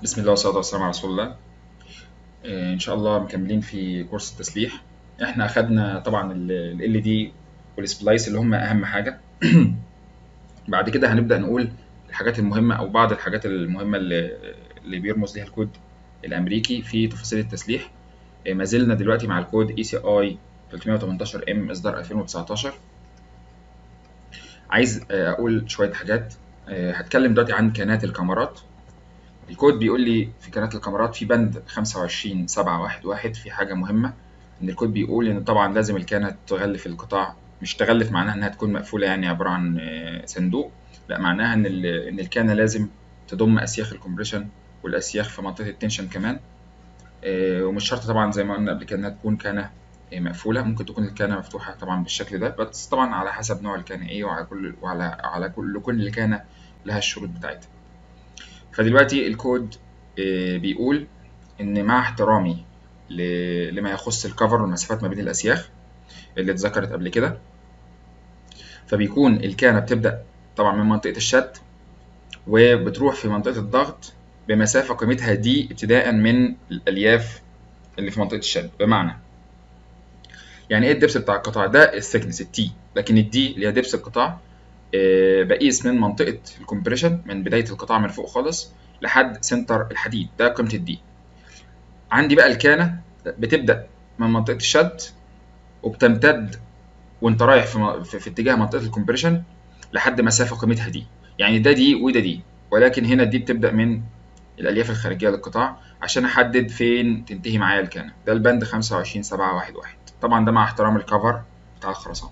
بسم الله والصلاة والسلام على رسول الله آه، إن شاء الله مكملين في كورس التسليح إحنا أخدنا طبعا ال LED والسبلايس اللي هم أهم حاجة بعد كده هنبدأ نقول الحاجات المهمة أو بعض الحاجات المهمة اللي, اللي بيرمز ليها الكود الأمريكي في تفاصيل التسليح آه، ما زلنا دلوقتي مع الكود ECI 318M إصدار 2019 عايز آه، أقول شوية حاجات آه، هتكلم دلوقتي عن كانات الكاميرات الكود بيقول لي في كانات الكاميرات في بند 25 7 1 1 في حاجة مهمة إن الكود بيقول إن طبعا لازم الكانة تغلف القطاع مش تغلف معناها إنها تكون مقفولة يعني عبارة عن آه، صندوق لا معناها إن ال- إن الكانة لازم تضم أسياخ الكومبريشن والأسياخ في منطقة التنشن كمان آه، ومش شرط طبعا زي ما قلنا قبل كده إنها تكون كانة آه، مقفولة ممكن تكون الكانة مفتوحة طبعا بالشكل ده بس طبعا على حسب نوع الكانة إيه وعلى كل وعلى على كل كل كانة لها الشروط بتاعتها فدلوقتي الكود آه، بيقول ان مع احترامي ل- لما يخص الكفر والمسافات ما بين الاسياخ اللي اتذكرت قبل كده فبيكون الكانه بتبدا طبعا من منطقه الشد وبتروح في منطقه الضغط بمسافه قيمتها دي ابتداء من الالياف اللي في منطقه الشد بمعنى يعني ايه الدبس بتاع القطاع ده الثيكنس التي لكن الدي اللي هي دبس القطاع آه، بقيس من منطقه الكومبريشن من بدايه القطاع من فوق خالص لحد سنتر الحديد ده قيمه الدي عندي بقى الكانه بتبدا من منطقه الشد وبتمتد وانت رايح في, م- في, في اتجاه منطقه الكومبريشن لحد مسافه قيمتها دي يعني ده دي وده دي ولكن هنا دي بتبدا من الالياف الخارجيه للقطاع عشان احدد فين تنتهي معايا الكانه ده البند 25 7 1 1 طبعا ده مع احترام الكفر بتاع الخرسانه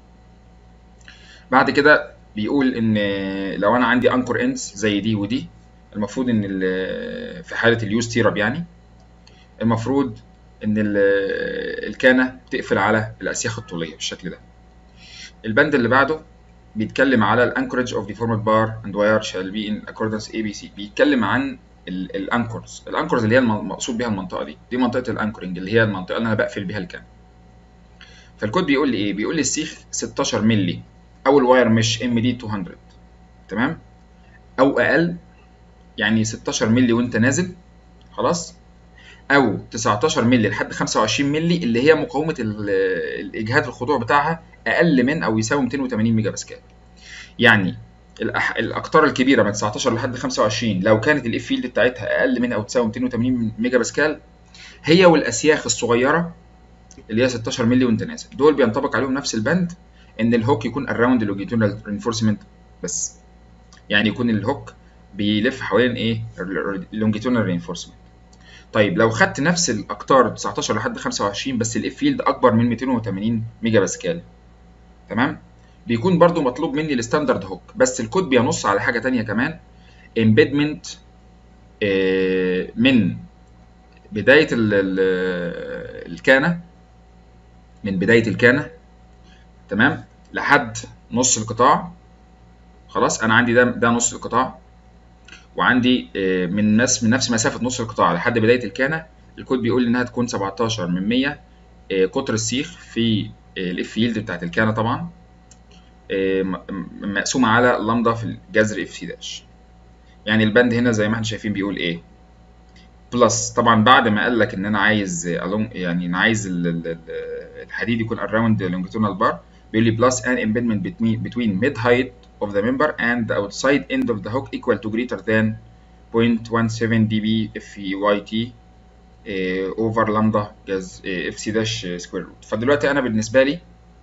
بعد كده بيقول ان لو انا عندي انكور اندز زي دي ودي المفروض ان ال- في حاله اليوز تيراب يعني المفروض ان ال- الكانه تقفل على الاسياخ الطوليه بالشكل ده البند اللي بعده بيتكلم على الانكورج اوف deformed bar and wire shall be in accordance ABC بيتكلم عن الانكورز الانكورز اللي هي الم- المقصود بيها المنطقه دي دي منطقه الانكورنج اللي هي المنطقه اللي انا بقفل بيها الكانه فالكود بيقول لي ايه بيقول لي السيخ 16 مللي او الواير مش ام دي 200 تمام او اقل يعني 16 مللي وانت نازل خلاص او 19 مللي لحد 25 مللي اللي هي مقاومه ال- الاجهاد الخضوع بتاعها اقل من او يساوي 280 ميجا باسكال يعني الأح... الاقطار الكبيره من 19 لحد 25 لو كانت الاف فيلد بتاعتها اقل من او تساوي 280 ميجا باسكال هي والاسياخ الصغيره اللي هي 16 مللي وانت نازل دول بينطبق عليهم نفس البند ان الهوك يكون اراوند لونجيتودينال رينفورسمنت بس يعني يكون الهوك بيلف حوالين ايه اللونجيتودينال رينفورسمنت طيب لو خدت نفس الاقطار 19 لحد 25 بس الاف فيلد اكبر من 280 ميجا باسكال تمام بيكون برضو مطلوب مني الستاندرد هوك بس الكود بينص على حاجه تانية كمان امبيدمنت من بدايه ال- ال- الكانه من بدايه الكانه تمام لحد نص القطاع خلاص انا عندي ده ده نص القطاع وعندي آه، من نفس من نفس مسافه نص القطاع لحد بدايه الكانه الكود بيقول لي انها تكون 17 من 100 آه، قطر السيخ في الاف فيلد بتاعت الكانه طبعا آه، م- م- مقسومه على لامدا في الجذر اف سي داش يعني البند هنا زي ما احنا شايفين بيقول ايه بلس طبعا بعد ما قال لك ان انا عايز along يعني انا عايز ال- ال- ال- الحديد يكون around the longitudinal bar بيقول لي plus an embedment between between mid height of the member and the outside end of the hook equal to greater than 0.17 dB FEYT eh, over lambda جذر eh, FC dash square root فدلوقتي انا بالنسبه لي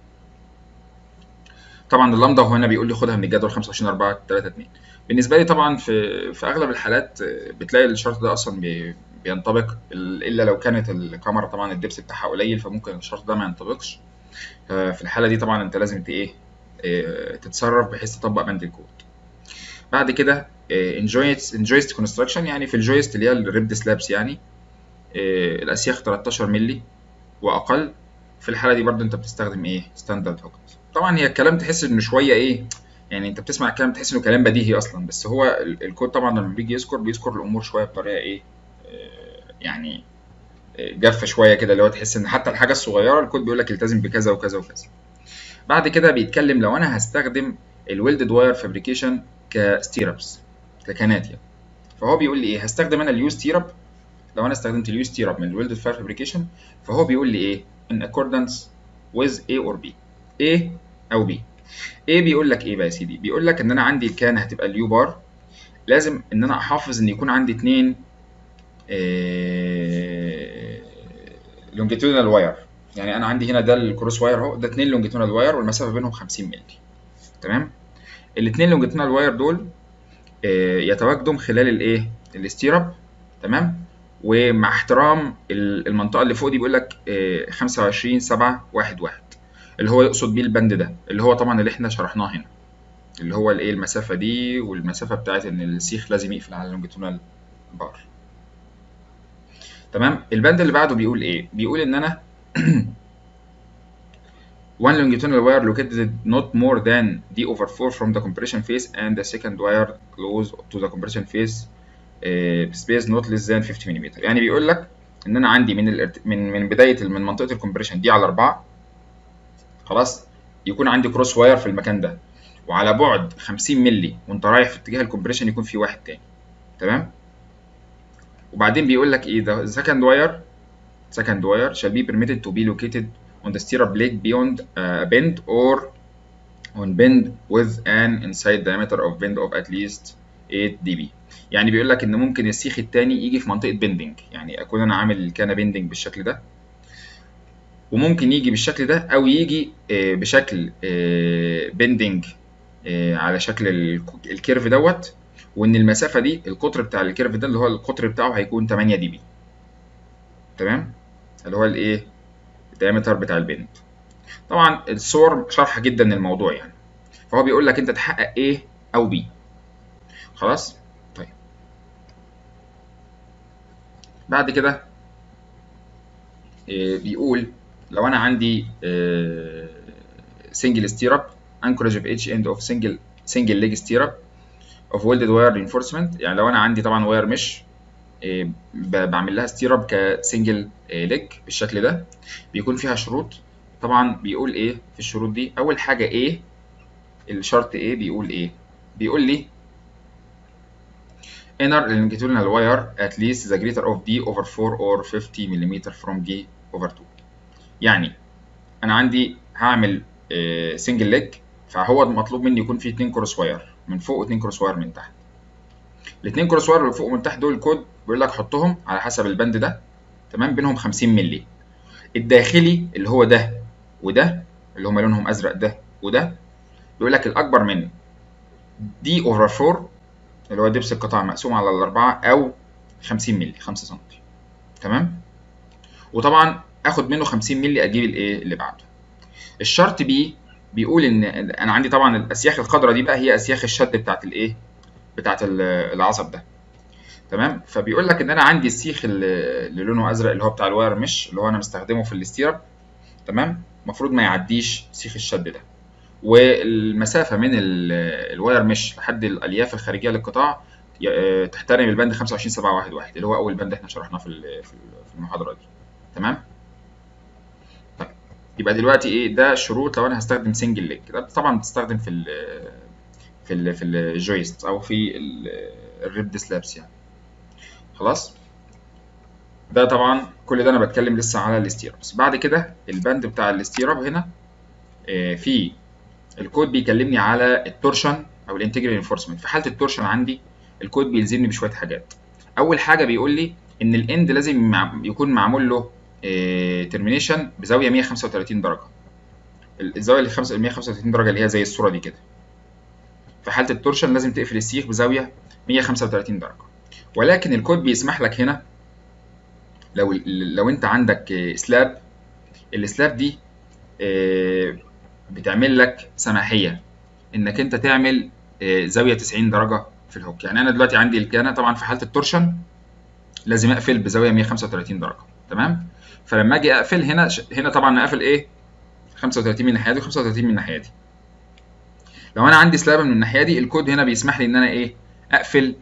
طبعا اللامدا هو هنا بيقول لي خدها من الجدول 25 4 3 2 بالنسبه لي طبعا في في اغلب الحالات آه، بتلاقي الشرط ده اصلا بي- بينطبق ال- الا لو كانت الكاميرا طبعا الدبس بتاعها قليل فممكن الشرط ده ما ينطبقش آه، في الحاله دي طبعا انت لازم ت ايه آه، تتصرف بحيث تطبق بند الكود بعد كده انجويست انجويست كونستراكشن يعني في الجويست اللي هي الريبد سلابس يعني آه، الاسياخ 13 مللي واقل في الحاله دي برضو انت بتستخدم ايه ستاندرد هوك طبعا هي الكلام تحس انه شويه ايه يعني انت بتسمع الكلام تحس انه كلام بديهي اصلا بس هو ال- الكود طبعا لما بيجي يذكر بيذكر الامور شويه بطريقه ايه آه، يعني آه، جافه شويه كده اللي هو تحس ان حتى الحاجه الصغيره الكود بيقول لك التزم بكذا وكذا وكذا بعد كده بيتكلم لو انا هستخدم الويلدد واير فابريكيشن كستيربس ككنات يعني فهو بيقول لي ايه هستخدم انا اليوز تيرب لو انا استخدمت اليوز تيرب من الويلدد فاير فابريكيشن فهو بيقول لي ايه in accordance with A or B A او B A بيقول لك ايه بقى يا سيدي بيقول لك ان انا عندي الكان هتبقى اليو بار لازم ان انا احافظ ان يكون عندي اتنين لونجيتودينال واير يعني انا عندي هنا ده الكروس واير اهو ده اتنين لونجيتودينال واير والمسافه بينهم 50 مللي تمام الاثنين لونجيتودينال واير دول آه، يتواجدوا خلال الايه الاستيرب تمام ومع احترام ال- المنطقه اللي فوق دي بيقول لك آه، 25 7 1 1 اللي هو يقصد بيه البند ده اللي هو طبعا اللي احنا شرحناه هنا اللي هو الايه المسافه دي والمسافه بتاعت ان السيخ لازم يقفل على اللونجيتودينال بار تمام البند اللي بعده بيقول ايه بيقول ان انا one longitudinal wire located not more than d over 4 from the compression face and the second wire close to the compression face uh, space not less than 50 mm يعني بيقول لك ان انا عندي من الارت... من من بدايه من منطقه الكompression دي على 4 خلاص يكون عندي كروس واير في المكان ده وعلى بعد 50 مللي وانت رايح في اتجاه الكompression يكون في واحد تاني تمام وبعدين بيقول لك ايه the second wire second wire shall be permitted to be located on the stirrup blade beyond a bend or on bend with an inside diameter of bend of at least 8 dB يعني بيقول لك ان ممكن السيخ التاني يجي في منطقه بندنج يعني اكون انا عامل الكانه بندنج بالشكل ده وممكن يجي بالشكل ده او يجي آه، بشكل بندنج على شكل ال- الكيرف دوت وان المسافه دي القطر بتاع الكيرف ده اللي هو القطر بتاعه هيكون 8 دي بي تمام اللي هو الايه الدايمتر بتاع البند طبعا الصور شرح جدا الموضوع يعني فهو بيقول لك انت تحقق A او B خلاص طيب بعد كده آه، بيقول لو انا عندي سنجل ستيرب انكورج of each end of single single leg stirrup of welded wire reinforcement يعني لو انا عندي طبعا واير مش آه، ب- بعمل لها ستيرب كسنجل ليج بالشكل ده بيكون فيها شروط طبعا بيقول ايه في الشروط دي اول حاجه ايه الشرط ايه بيقول ايه بيقول لي inner longitudinal wire at least the greater of d over 4 or 50 mm from d over 2 يعني انا عندي هعمل سنجل ليج فهو مطلوب مني يكون فيه اتنين كروس واير من فوق واتنين كروس واير من تحت الاتنين كروس واير اللي فوق ومن تحت دول الكود بيقول لك حطهم على حسب البند ده تمام بينهم 50 مللي الداخلي اللي هو ده وده اللي هم لونهم ازرق ده وده بيقول لك الاكبر من دي اوفر 4 اللي هو دبس القطاع مقسوم على الاربعه او 50 مللي 5 سم تمام وطبعا اخد منه 50 مللي اجيب الايه اللي بعده الشرط بي بيقول ان انا عندي طبعا الاسياخ الخضراء دي بقى هي اسياخ الشد بتاعت الايه بتاعت ال- العصب ده تمام فبيقول لك ان انا عندي السيخ اللي اللي لونه ازرق اللي هو بتاع الواير مش اللي هو انا مستخدمه في الاستيرب تمام المفروض ما يعديش سيخ الشد ده والمسافه من ال- الواير مش لحد الالياف الخارجيه للقطاع ي- آه، تحترم البند 25 7 1 1 اللي هو اول بند احنا شرحناه في ال- في ال- في المحاضره دي تمام طيب يبقى دلوقتي ايه ده شروط لو انا هستخدم سنجل ليج ده طبعا بتستخدم في ال في ال في الجويست او في الريب سلابس يعني خلاص ده طبعا كل ده انا بتكلم لسه على الاستيرابس بعد كده البند بتاع الاستيراب هنا آه، في الكود بيكلمني على التورشن او الانتجرال انفورسمنت في حاله التورشن عندي الكود بيلزمني بشويه حاجات اول حاجه بيقول لي ان الاند لازم مع- يكون معمول له ترمينيشن بزاويه 135 درجه الزاويه اللي 5 135 درجه اللي هي زي الصوره دي كده في حاله التورشن لازم تقفل السيخ بزاويه 135 درجه ولكن الكود بيسمح لك هنا لو لو انت عندك سلاب السلاب دي آه، بتعمل لك سماحيه انك انت تعمل آه، زاويه 90 درجه في الهوك يعني انا دلوقتي عندي الكانه طبعا في حاله التورشن لازم اقفل بزاويه 135 درجه تمام فلما اجي اقفل هنا هنا طبعا اقفل ايه 35 من الناحيه دي و35 من الناحيه دي لو انا عندي سلاب من الناحيه دي الكود هنا بيسمح لي ان انا ايه اقفل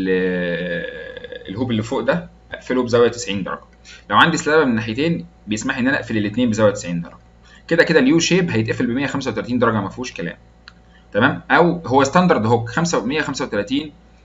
ال- الهوب اللي فوق ده اقفله بزاويه 90 درجه لو عندي سلاب من الناحيتين بيسمح لي ان انا اقفل الاثنين بزاويه 90 درجه كده كده اليو شيب هيتقفل ب 135 درجه ما فيهوش كلام تمام او هو ستاندرد هوك 135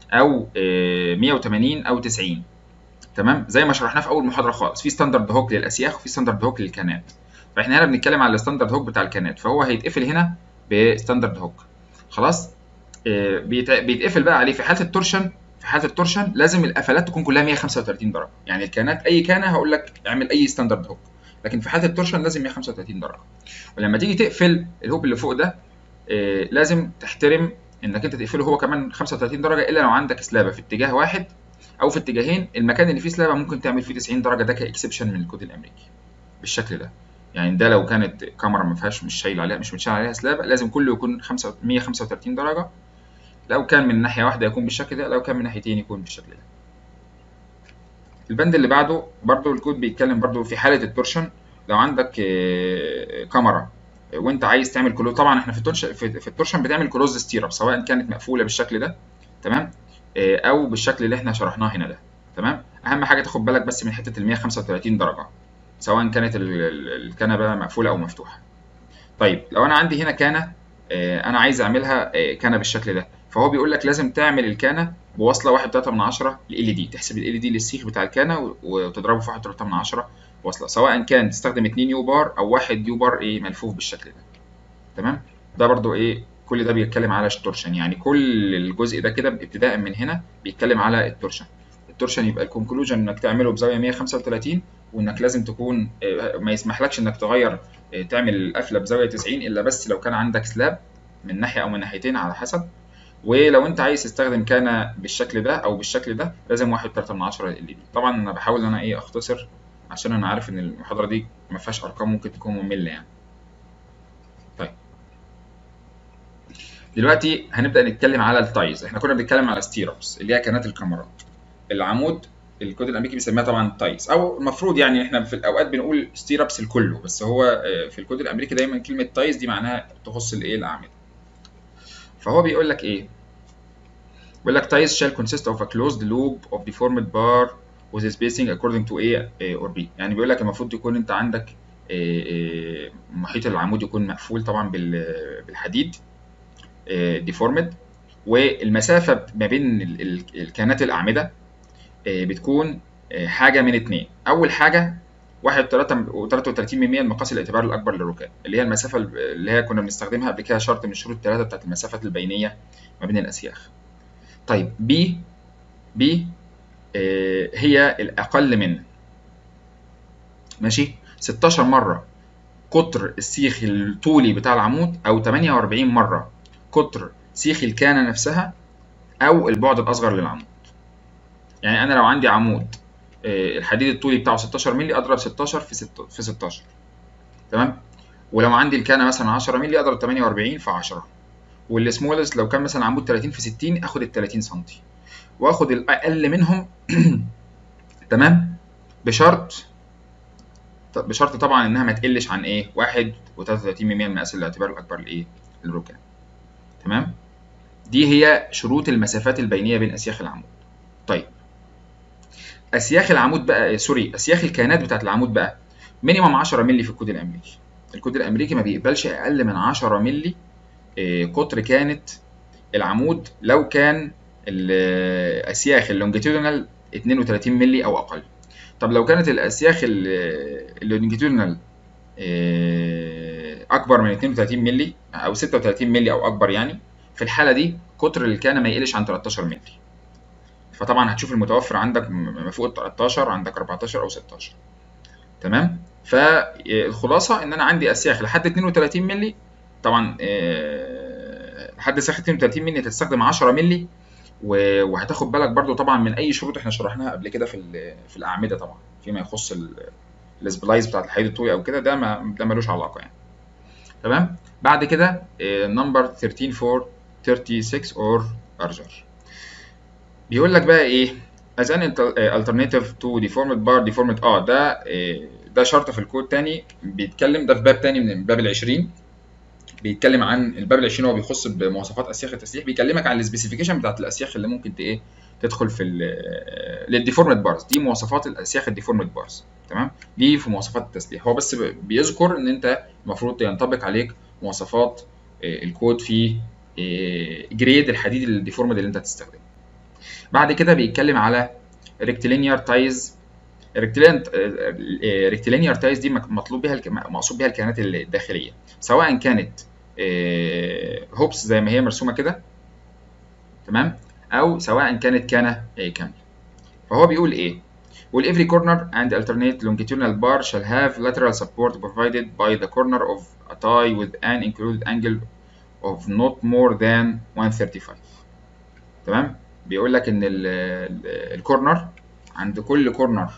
او آه، 180 او 90 تمام زي ما شرحناه في اول محاضره خالص في ستاندرد هوك للاسياخ وفي ستاندرد هوك للكانات فاحنا هنا بنتكلم على الستاندرد هوك بتاع الكانات فهو هيتقفل هنا بستاندرد هوك خلاص آه، بيت- بيتقفل بقى عليه في حاله التورشن في حاله التورشن لازم القفلات تكون كلها 135 درجه يعني الكانات اي كانه هقول لك اعمل اي ستاندرد هوك لكن في حاله التورشن لازم 135 درجه ولما تيجي تقفل الهوك اللي فوق ده آه، لازم تحترم انك انت تقفله هو كمان 35 درجه الا لو عندك سلابه في اتجاه واحد او في اتجاهين المكان اللي فيه سلابه ممكن تعمل فيه 90 درجه ده كاكسبشن من الكود الامريكي بالشكل ده يعني ده لو كانت كاميرا ما فيهاش مش شايل عليها مش متشال عليها سلابه لازم كله يكون 5 135 درجه لو كان من ناحيه واحده يكون بالشكل ده لو كان من ناحيتين يكون بالشكل ده البند اللي بعده برضو الكود بيتكلم برضو في حاله التورشن لو عندك آه، كاميرا وانت عايز تعمل كلوز طبعا احنا في التورشن في, في التورشن بتعمل كلوز ستيرب سواء كانت مقفوله بالشكل ده تمام آه، او بالشكل اللي احنا شرحناه هنا ده تمام اهم حاجه تاخد بالك بس من حته ال 135 درجه سواء كانت ال- ال- الكنبه مقفوله او مفتوحه طيب لو انا عندي هنا كانه آه، انا عايز اعملها آه، كانه بالشكل ده فهو بيقول لك لازم تعمل الكانه بوصله 1.3 من 10 ال دي تحسب ال دي للسيخ بتاع الكانه و- وتضربه في 1.3 من 10 وصله سواء كان تستخدم 2 يو بار او 1 يو بار ايه ملفوف بالشكل ده تمام ده برضو ايه كل ده بيتكلم على التورشن يعني كل الجزء ده كده ابتداء من هنا بيتكلم على التورشن التورشن يبقى الكونكلوجن انك تعمله بزاويه 135 وانك لازم تكون آه، ما يسمحلكش انك تغير آه، تعمل القفله بزاويه 90 الا بس لو كان عندك سلاب من ناحيه او من ناحيتين على حسب ولو انت عايز تستخدم كان بالشكل ده او بالشكل ده لازم 1.3 من 10 ال دي طبعا انا بحاول ان انا ايه اختصر عشان انا عارف ان المحاضره دي ما فيهاش ارقام ممكن تكون ممله يعني طيب دلوقتي هنبدا نتكلم على التايز احنا كنا بنتكلم على ستيربس اللي هي كانات الكاميرات العمود الكود الامريكي بيسميها طبعا تايز او المفروض يعني احنا في الاوقات بنقول ستيربس الكله بس هو آه، في الكود الامريكي دايما كلمه تايز دي معناها تخص الايه الاعمده فهو بيقول لك ايه بيقول لك ties shall consist of a closed loop of deformed bar with spacing according to A eh, or B يعني بيقول لك المفروض يكون انت عندك eh, eh, محيط العمود يكون مقفول طبعا بال- بالحديد eh, deformed والمسافة ما بين ال- ال- الكانات الأعمدة eh, بتكون eh, حاجة من اتنين أول حاجة واحد تلاتة وتلاتة وتلاتين من مية المقاس الاعتباري الأكبر للركاب اللي هي المسافة اللي هي كنا بنستخدمها قبل كده شرط من الشروط الثلاثة بتاعت المسافات البينية ما بين الأسياخ طيب بي بي آه، هي الأقل من ماشي 16 مرة قطر السيخ الطولي بتاع العمود أو 48 مرة قطر سيخ الكانة نفسها أو البعد الأصغر للعمود يعني أنا لو عندي عمود آه، الحديد الطولي بتاعه 16 مللي أضرب 16 في 6 في 16 تمام ولو عندي الكانة مثلا 10 مللي أضرب 48 في 10 والسمولست لو كان مثلا عمود 30 في 60 اخد ال 30 سم واخد الاقل منهم تمام بشرط بشرط طبعا انها ما تقلش عن ايه 1 و33 من 100 المقاس الاعتبار الاكبر لايه للركام تمام دي هي شروط المسافات البينيه بين اسياخ العمود طيب اسياخ العمود بقى سوري اسياخ الكيانات بتاعت العمود بقى مينيمم 10 مللي في الكود الامريكي الكود الامريكي ما بيقبلش اقل من 10 مللي آه، قطر كانت العمود لو كان الاسياخ اللونجيتودينال 32 مللي او اقل طب لو كانت الاسياخ ال- اللونجيتودينال آه، اكبر من 32 مللي او 36 مللي او اكبر يعني في الحاله دي قطر الكانه ما يقلش عن 13 مللي فطبعا هتشوف المتوفر عندك م- م- فوق ال 13 عندك 14 او 16 تمام فالخلاصه ان انا عندي اسياخ لحد 32 مللي طبعا آه، لحد ساخ 32 مللي تستخدم 10 مللي و- وهتاخد بالك برضو طبعا من اي شروط احنا شرحناها قبل كده في ال- في الاعمده طبعا فيما يخص ال- السبلايز بتاعت الحديد الطولي او كده ده ما ده ملوش علاقه يعني تمام بعد كده نمبر 13 for 36 or larger بيقول لك بقى ايه as an inter- آه، alternative to deformed bar deformed اه ده آه، ده شرط في الكود تاني بيتكلم ده في باب تاني من باب ال 20 بيتكلم عن الباب ال 20 هو بيخص بمواصفات اسياخ التسليح بيكلمك عن السبيسيفيكيشن بتاعت الاسياخ اللي ممكن ت- ايه تدخل في للديفورمد بارز دي مواصفات الاسياخ الديفورمد بارز تمام دي في مواصفات التسليح هو بس ب- بيذكر ان انت المفروض ينطبق عليك مواصفات آه، الكود في آه، جريد الحديد الديفورمد اللي انت هتستخدمه بعد كده بيتكلم على ريكتيلينير تايز ريكتيلينير تايز دي مطلوب بيها مقصود بيها الكيانات الداخليه سواء كانت هوبس زي ما هي مرسومه كده تمام او سواء كانت كانه كامله فهو بيقول ايه Will every corner and alternate longitudinal bar shall have lateral support provided by the corner of a tie with an included angle of not more than 135 تمام بيقول لك ان الكورنر عند كل كورنر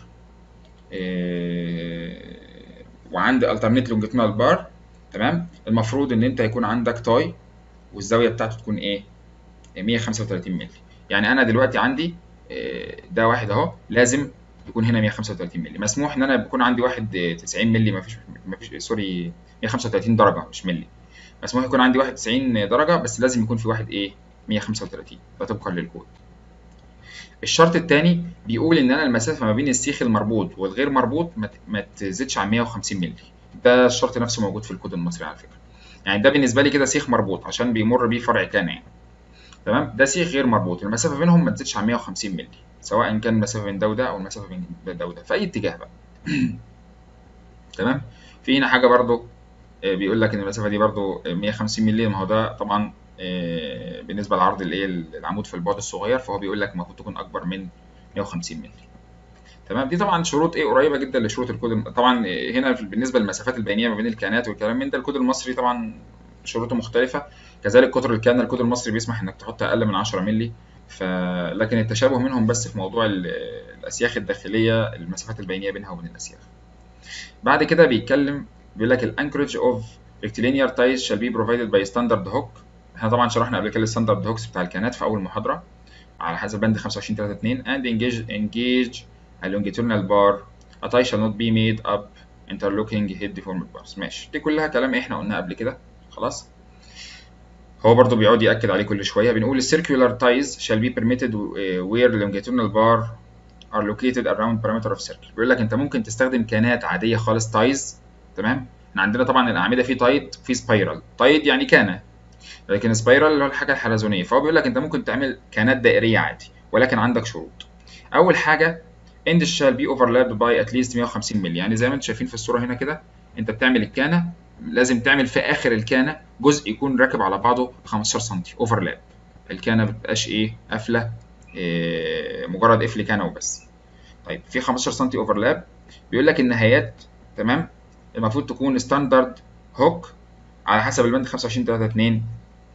وعند alternate longitudinal bar تمام المفروض ان انت يكون عندك تاي والزاويه بتاعته تكون ايه 135 مللي يعني انا دلوقتي عندي ده واحد اهو لازم يكون هنا 135 مللي مسموح ان انا بيكون عندي واحد 90 مللي مفيش مفيش سوري 135 درجه مش مللي مسموح يكون عندي واحد 90 درجه بس لازم يكون في واحد ايه 135 ده طبقا للكود الشرط الثاني بيقول ان انا المسافه ما بين السيخ المربوط والغير مربوط ما تزيدش عن 150 مللي ده الشرط نفسه موجود في الكود المصري على فكره يعني ده بالنسبه لي كده سيخ مربوط عشان بيمر بيه فرع كان يعني تمام ده سيخ غير مربوط المسافه بينهم ما تزيدش عن 150 مللي سواء كان المسافه بين ده وده او المسافه بين ده وده في اي اتجاه بقى تمام في هنا حاجه برضو بيقول لك ان المسافه دي برضو 150 مللي ما هو ده طبعا بالنسبه لعرض الايه العمود في البعد الصغير فهو بيقول لك المفروض تكون اكبر من 150 مللي تمام دي طبعا شروط ايه قريبه جدا لشروط الكود طبعا هنا بالنسبه للمسافات البينيه ما بين الكيانات والكلام من ده الكود المصري طبعا شروطه مختلفه كذلك قطر الكيان الكود المصري بيسمح انك تحط اقل من 10 مللي ف... لكن التشابه منهم بس في موضوع الاسياخ الداخليه المسافات البينيه بينها وبين الاسياخ بعد كده بيتكلم بيقول لك الانكورج اوف rectilinear ties shall be provided by standard hook احنا طبعا شرحنا قبل كده الستاندرد هوكس بتاع الكيانات في اول محاضره على حسب بند 2532 and engage engage a longitudinal bar a tie shall not be made up interlocking head deformed bars ماشي دي كلها كلام احنا قلناه قبل كده خلاص هو برضو بيقعد يأكد عليه كل شوية بنقول circular ties shall be permitted where longitudinal bar are located around perimeter of circle بيقول لك انت ممكن تستخدم كانات عادية خالص تايز تمام احنا عندنا طبعا الأعمدة في تايد في سبايرال تايد يعني كانة لكن سبايرال اللي هو الحاجة الحلزونية فهو بيقول لك انت ممكن تعمل كانات دائرية عادي ولكن عندك شروط أول حاجة end shall be overlapped by at least 150 مللي يعني زي ما انتم شايفين في الصورة هنا كده انت بتعمل الكانة لازم تعمل في اخر الكانه جزء يكون راكب على بعضه 15 سم اوفرلاب الكانه بتبقاش ايه قافله إيه مجرد قفل كانه وبس طيب في 15 سم اوفرلاب بيقول لك النهايات تمام المفروض تكون ستاندرد هوك على حسب البند 25 3 2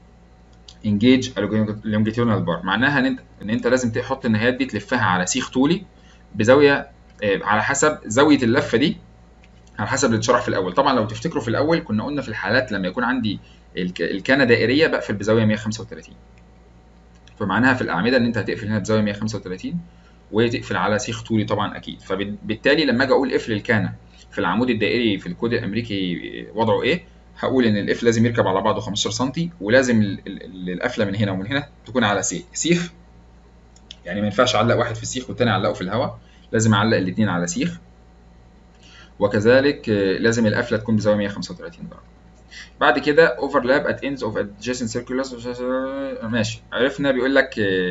انجيج لونجيتيونال بار معناها ان انت ان انت لازم تحط النهايات دي تلفها على سيخ طولي بزاويه إيه على حسب زاويه اللفه دي على حسب اللي اتشرح في الاول طبعا لو تفتكروا في الاول كنا قلنا في الحالات لما يكون عندي الكانه دائريه بقفل بزاويه 135 فمعناها في الاعمده ان انت هتقفل هنا بزاويه 135 وتقفل على سيخ طولي طبعا اكيد فبالتالي لما اجي اقول قفل الكانه في العمود الدائري في الكود الامريكي وضعه ايه هقول ان القفل لازم يركب على بعضه 15 سم ولازم القفله من هنا ومن هنا تكون على سيخ سيخ يعني ما ينفعش اعلق واحد في السيخ والتاني اعلقه في الهواء لازم اعلق الاثنين على سيخ وكذلك لازم القفله تكون بزاويه 135 درجه بعد كده overlap at ends of adjacent circulars ماشي عرفنا بيقول لك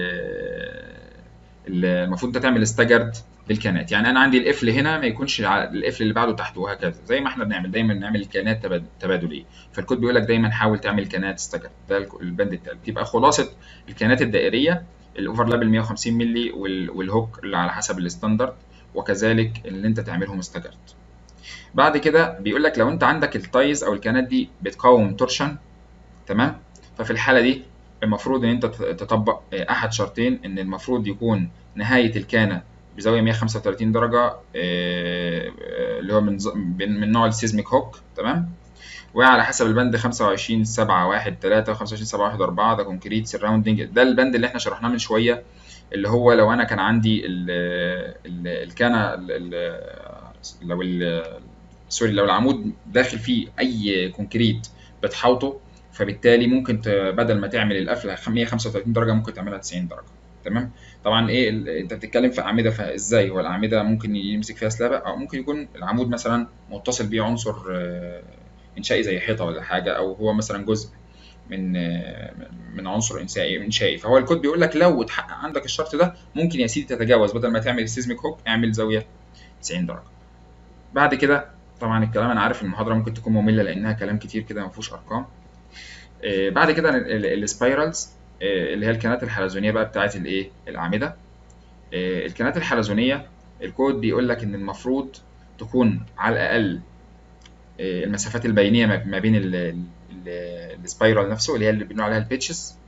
المفروض انت تعمل استجرد للكانات يعني انا عندي القفل هنا ما يكونش القفل اللي بعده تحته وهكذا زي ما احنا بنعمل دايما نعمل الكانات تبادليه فالكود بيقول لك دايما حاول تعمل كانات استجرد ده البند التالت يبقى خلاصه الكانات الدائريه الاوفرلاب ال 150 مللي والهوك اللي على حسب الستاندرد وكذلك اللي انت تعملهم استجرد بعد كده بيقول لك لو انت عندك التايز او الكانات دي بتقاوم تورشن تمام ففي الحاله دي المفروض ان انت تطبق احد شرطين ان المفروض يكون نهايه الكانه بزاويه 135 درجه اللي هو من من نوع السيزميك هوك تمام وعلى حسب البند 25 7 1 3 و 25 7 1 4 ده كونكريت سراوندنج ده البند اللي احنا شرحناه من شويه اللي هو لو انا كان عندي ال ال الكانه ال لو سوري لو العمود داخل فيه اي كونكريت بتحوطه فبالتالي ممكن بدل ما تعمل القفله 135 درجه ممكن تعملها 90 درجه تمام طبعا ايه انت بتتكلم في اعمده فازاي هو الاعمده ممكن يمسك فيها سلابه او ممكن يكون العمود مثلا متصل بيه عنصر انشائي زي حيطه ولا حاجه او هو مثلا جزء من من عنصر انشائي انشائي فهو الكود بيقول لك لو اتحقق عندك الشرط ده ممكن يا سيدي تتجاوز بدل ما تعمل السيزميك هوك اعمل زاويه 90 درجه بعد كده طبعا الكلام انا عارف المحاضره ممكن تكون ممله لانها كلام كتير كده ما فيهوش ارقام آه بعد كده السبايرالز آه اللي هي الكنات الحلزونيه بقى بتاعه الايه الاعمده آه الكنات الحلزونيه الكود بيقول لك ان المفروض تكون على الاقل المسافات البينيه ما بين السبايرال نفسه اللي هي اللي بنقول عليها البيتشز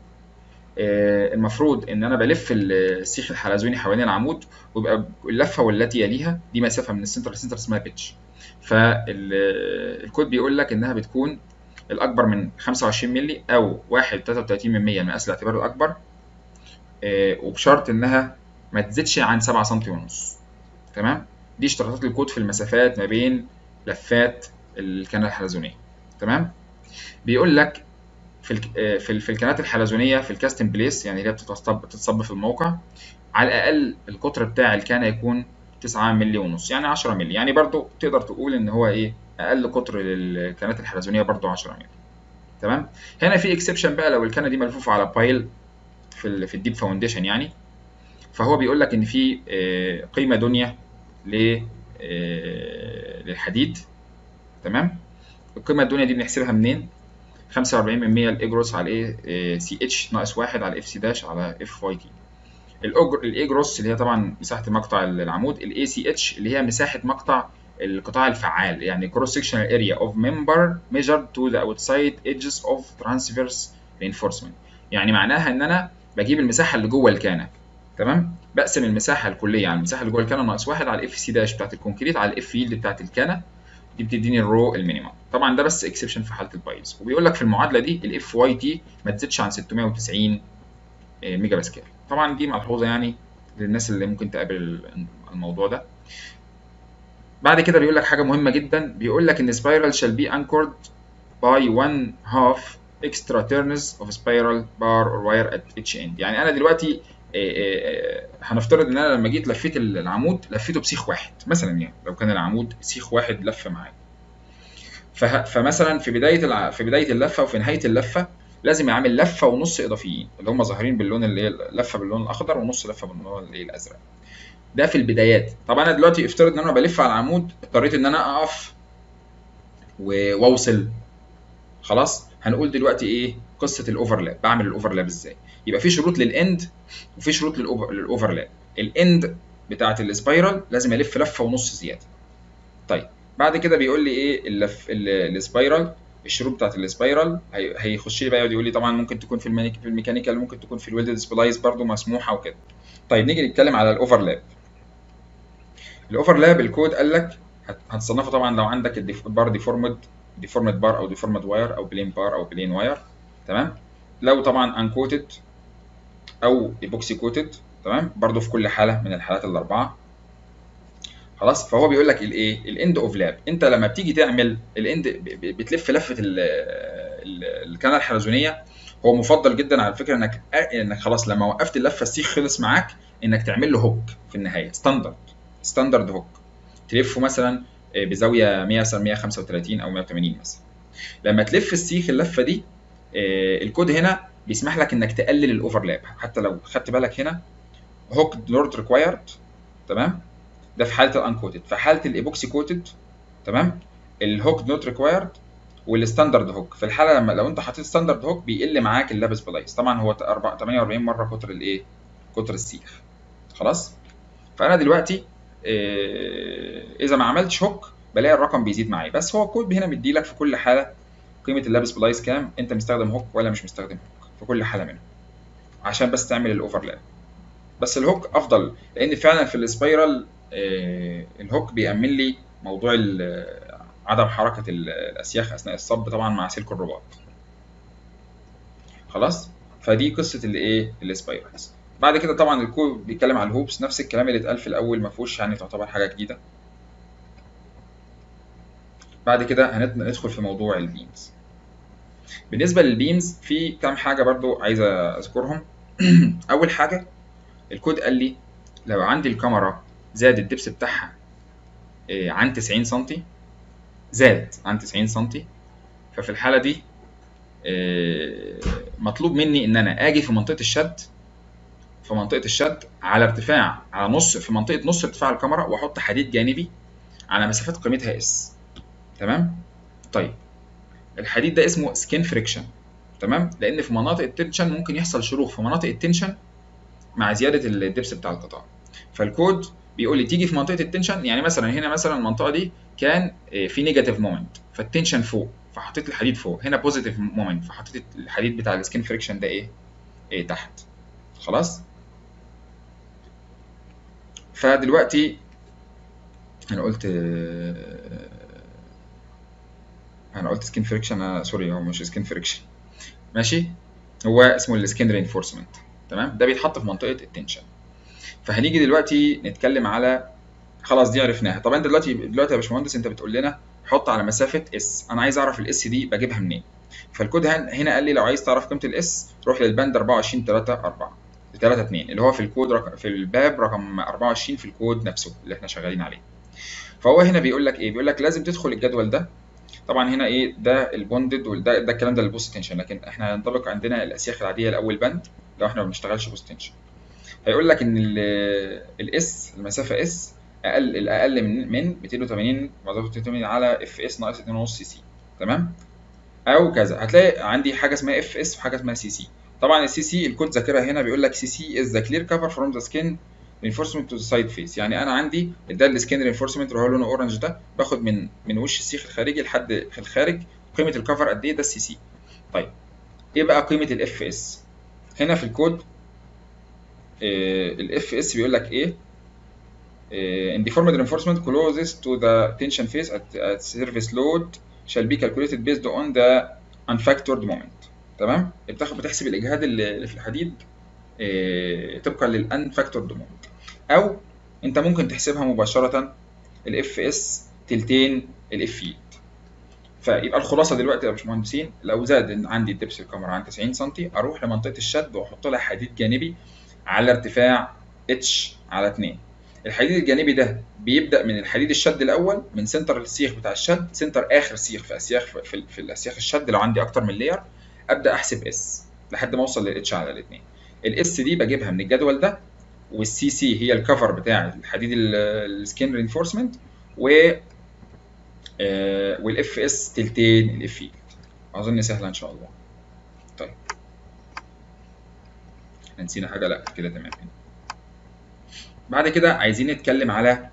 المفروض ان انا بلف السيخ الحلزوني حوالين العمود ويبقى اللفه والتي يليها دي مسافه من السنتر للسنتر اسمها بيتش فالكود بيقول لك انها بتكون الاكبر من 25 مللي او 1.33 من 100 من اصل الاعتبار الاكبر وبشرط انها ما تزيدش عن 7 سم ونص تمام دي اشتراطات الكود في المسافات ما بين لفات الكنه الحلزونيه تمام بيقول لك في ال في, ال في الكنات الحلزونيه في الكاستم بليس يعني اللي هي بتتصب بتتصب في الموقع على الاقل القطر بتاع الكانه يكون 9 مللي ونص يعني 10 مللي يعني برضو تقدر تقول ان هو ايه اقل قطر للكنات الحلزونيه برضو 10 مللي تمام هنا في اكسبشن بقى لو الكانه دي ملفوفه على بايل في ال في الديب فاونديشن يعني فهو بيقول لك ان في قيمه دنيا ل للحديد تمام القيمه الدنيا دي بنحسبها منين 45% الاجروس على ايه سي اتش ناقص 1 على اف سي داش على اف واي تي الاجروس اللي هي طبعا مساحه مقطع العمود الاي سي اتش اللي هي مساحه مقطع القطاع الفعال يعني cross sectional area of member measured to the outside edges of transverse reinforcement يعني معناها ان انا بجيب المساحه اللي جوه الكانه تمام بقسم المساحه الكليه على المساحه اللي جوه الكانه ناقص 1 على الاف سي داش بتاعت الكونكريت على الاف يلد بتاعت الكانه دي بتديني الرو المينيمم طبعا ده بس اكسبشن في حاله البايلز وبيقول لك في المعادله دي الاف واي تي ما تزيدش عن 690 ميجا باسكال طبعا دي ملحوظه يعني للناس اللي ممكن تقابل الموضوع ده بعد كده بيقول لك حاجه مهمه جدا بيقول لك ان spiral shall be anchored by one half extra turns of spiral bar or wire at each end يعني انا دلوقتي هنفترض ان انا لما جيت لفيت العمود لفيته بسيخ واحد مثلا يعني لو كان العمود سيخ واحد لف معايا فمثلا في بدايه الع... في بدايه اللفه وفي نهايه اللفه لازم يعمل لفه ونص اضافيين اللي هم ظاهرين باللون اللي هي لفه باللون الاخضر ونص لفه باللون اللي هي الازرق ده في البدايات طب انا دلوقتي افترض ان انا بلف على العمود اضطريت ان انا اقف واوصل خلاص هنقول دلوقتي ايه قصه الاوفرلاب بعمل الاوفرلاب ازاي يبقى في شروط للاند وفي شروط للاوفرلاب الاند بتاعه السبايرال لازم الف لفه ونص زياده طيب بعد كده بيقول لي ايه اللف السبايرال الشروط بتاعت السبايرال هيخش لي بقى يقعد يقول لي طبعا ممكن تكون في في الميكانيكال ممكن تكون في الويلد سبلايس برضو مسموحه وكده طيب نيجي نتكلم على الاوفرلاب الاوفرلاب الكود قال لك هتصنفه طبعا لو عندك البار ديفورمد ديفورمد بار او ديفورمد واير او بلين بار او بلين واير تمام لو طبعا انكوتد او ايبوكسي كوتد تمام برضو في كل حاله من الحالات الاربعه خلاص فهو بيقول لك الايه الاند اوف لاب انت لما بتيجي تعمل الاند بتلف لفه الكنه الحلزونيه هو مفضل جدا على فكره انك انك خلاص لما وقفت اللفه السيخ خلص معاك انك تعمل له هوك في النهايه ستاندرد ستاندرد هوك تلفه مثلا بزاويه 100 135 او 180 مثلا لما تلف السيخ اللفه دي الكود هنا بيسمح لك انك تقلل الاوفرلاب حتى لو خدت بالك هنا هوك نوت ريكوايرد تمام ده في حاله الانكوتد في حاله الايبوكسي كوتد تمام الهوك نوت ريكوايرد والستاندرد هوك في الحاله لما لو انت حطيت ستاندرد هوك بيقل معاك اللابس بلايس طبعا هو 48 مره قطر الايه قطر السيخ خلاص فانا دلوقتي إيه اذا ما عملتش هوك بلاقي الرقم بيزيد معايا بس هو الكود هنا مديلك في كل حاله قيمه اللابس بلايس كام انت مستخدم هوك ولا مش مستخدم هوك في كل حاله منهم عشان بس تعمل الاوفرلاب بس الهوك افضل لان فعلا في السبايرال إيه الهوك بيأمن لي موضوع عدم حركه الاسياخ اثناء الصب طبعا مع سلك الرباط خلاص فدي قصه الايه السبايرالز بعد كده طبعا الكود بيتكلم على الهوبس نفس الكلام اللي اتقال في الاول ما فيهوش يعني تعتبر حاجه جديده بعد كده هندخل في موضوع البيمز بالنسبه للبيمز في كام حاجه برضو عايز اذكرهم اول حاجه الكود قال لي لو عندي الكاميرا زاد الدبس بتاعها عن 90 سم زاد عن 90 سم ففي الحاله دي آه، مطلوب مني ان انا اجي في منطقه الشد في منطقه الشد على ارتفاع على نص في منطقه نص ارتفاع الكاميرا واحط حديد جانبي على مسافات قيمتها اس تمام طيب الحديد ده اسمه سكين فريكشن تمام لان في مناطق التنشن ممكن يحصل شروخ في مناطق التنشن مع زياده الدبس بتاع القطاع فالكود بيقول لي تيجي في منطقه التنشن يعني مثلا هنا مثلا المنطقه دي كان آه، في نيجاتيف مومنت فالتنشن فوق فحطيت الحديد فوق هنا بوزيتيف مومنت فحطيت الحديد بتاع السكين فريكشن ده ايه, إيه تحت خلاص فدلوقتي انا قلت آه، انا قلت سكين فريكشن انا سوري هو مش سكين فريكشن ماشي هو اسمه السكين رينفورسمنت تمام ده بيتحط في منطقه التنشن فهنيجي دلوقتي نتكلم على خلاص دي عرفناها طب انت دلوقتي دلوقتي يا باشمهندس انت بتقول لنا حط على مسافه اس انا عايز اعرف الاس دي بجيبها منين فالكود هن- هنا قال لي لو عايز تعرف قيمه الاس روح للبند 24 3 4 3 2 اللي هو في الكود رقم في الباب رقم 24 في الكود نفسه اللي احنا شغالين عليه فهو هنا بيقول لك ايه بيقول لك لازم تدخل الجدول ده طبعا هنا ايه ده البوندد وده ده الكلام ده للبوست تنشن لكن احنا هينطبق عندنا الاسياخ العاديه لاول بند لو احنا ما بنشتغلش بوست تنشن هيقول لك ان الاس المسافه اس اقل الاقل من من 280 مضروب 280 على اف اس ناقص 2.5 سي سي تمام او كذا هتلاقي عندي حاجه اسمها اف اس وحاجه اسمها سي سي طبعا السي سي الكود ذاكرها هنا بيقول لك سي سي از ذا كلير كفر فروم ذا سكين reinforcement تو ذا سايد فيس يعني انا عندي ده السكين رينفورسمنت اللي هو لونه اورنج ده باخد من من وش السيخ الخارجي لحد في الخارج قيمه الكفر قد ايه ده السي سي طيب ايه بقى قيمه الاف اس هنا في الكود الاف اس بيقول لك ايه in deformed reinforcement closest to the tension phase at, at surface load shall be calculated based on the unfactored moment تمام بتاخد بتحسب الاجهاد اللي اللي في الحديد آه، طبقا للانفاكتورد مومنت او انت ممكن تحسبها مباشره الاف اس تلتين الاف يلد فيبقى الخلاصه دلوقتي يا باشمهندسين لو زاد عندي الدبس الكاميرا عن 90 سم اروح لمنطقه الشد واحط لها حديد جانبي على ارتفاع اتش على 2 الحديد الجانبي ده بيبدا من الحديد الشد الاول من سنتر السيخ بتاع الشد سنتر اخر سيخ في اسياخ في, في الاسياخ الشد لو عندي اكتر من لير ابدا احسب اس لحد ما اوصل للاتش على الاثنين الاس دي بجيبها من الجدول ده والسي سي هي الكفر بتاع الحديد السكين رينفورسمنت و آه، والاف اس تلتين الاف يلد اظن سهله ان شاء الله طيب إحنا نسينا حاجه لا كده تمام بعد كده عايزين نتكلم على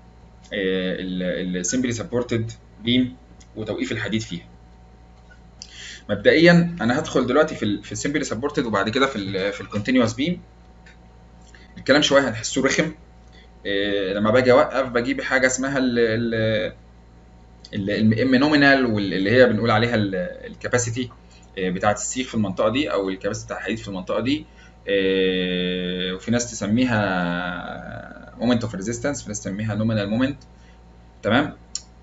السمبلي سبورتد بيم وتوقيف الحديد فيها مبدئيا انا هدخل دلوقتي في ال في السمبلي سبورتد وبعد كده في ال في الكونتينوس بيم الكلام شويه هتحسوه رخم إيه، لما باجي اوقف بجيب حاجه اسمها ال الام نومينال واللي هي بنقول عليها الكاباسيتي بتاعه السيخ في المنطقه دي او الكباسيتي بتاع الحديد في المنطقه دي إيه، وفي ناس تسميها مومنت اوف ريزيستنس في ناس تسميها نومينال مومنت تمام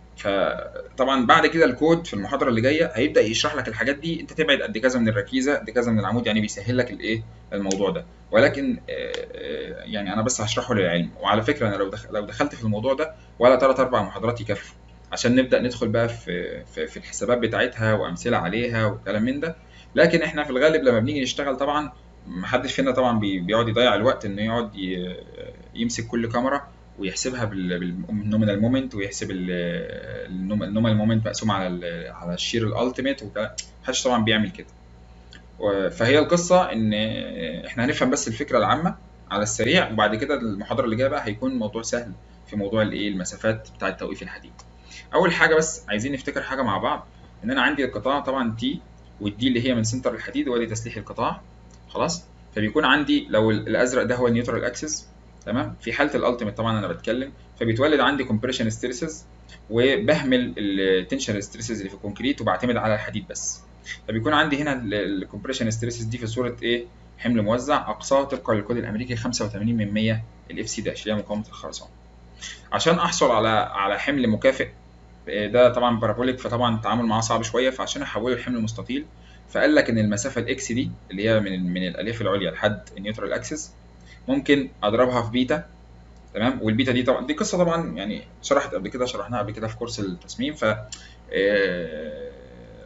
فطبعا بعد كده الكود في المحاضره اللي جايه هيبدا يشرح لك الحاجات دي انت تبعد قد كذا من الركيزه قد كذا من العمود يعني بيسهل لك الايه الموضوع ده ولكن آه، آه، يعني انا بس هشرحه للعلم وعلى فكره انا لو دخ- لو دخلت في الموضوع ده ولا ثلاث اربع محاضرات يكفوا عشان نبدا ندخل بقى في في, في الحسابات بتاعتها وامثله عليها وكلام من ده لكن احنا في الغالب لما بنيجي نشتغل طبعا محدش فينا طبعا بي- بيقعد يضيع الوقت انه يقعد ي- يمسك كل كاميرا ويحسبها بالنومينال مومنت ويحسب النومينال مومنت مقسوم على ال على الشير الالتيميت وكلام محدش طبعا بيعمل كده و- فهي القصه ان احنا هنفهم بس الفكره العامه على السريع وبعد كده المحاضره اللي جايه بقى هيكون موضوع سهل في موضوع الايه المسافات بتاعه توقيف الحديد اول حاجه بس عايزين نفتكر حاجه مع بعض ان انا عندي القطاع طبعا تي والدي اللي هي من سنتر الحديد وادي تسليح القطاع خلاص فبيكون عندي لو ال- الازرق ده هو النيوترال اكسس تمام في حاله الالتيميت طبعا انا بتكلم فبيتولد عندي كومبريشن ستريسز وبهمل التنشن ستريسز اللي في الكونكريت وبعتمد على الحديد بس فبيكون عندي هنا الكومبريشن ستريسز دي في صوره ايه حمل موزع اقصاه طبقا للكود الامريكي 85 من 100 الاف سي داش اللي هي مقاومه الخرسانه عشان احصل على على حمل مكافئ آه، ده طبعا بارابوليك فطبعا التعامل معاه صعب شويه فعشان احوله لحمل مستطيل فقال لك ان المسافه الاكس دي اللي هي من من الالياف العليا لحد النيوترال اكسس ممكن اضربها في بيتا تمام والبيتا دي طبعا دي قصه طبعا يعني شرحت قبل كده شرحناها قبل كده في كورس التصميم ف آه،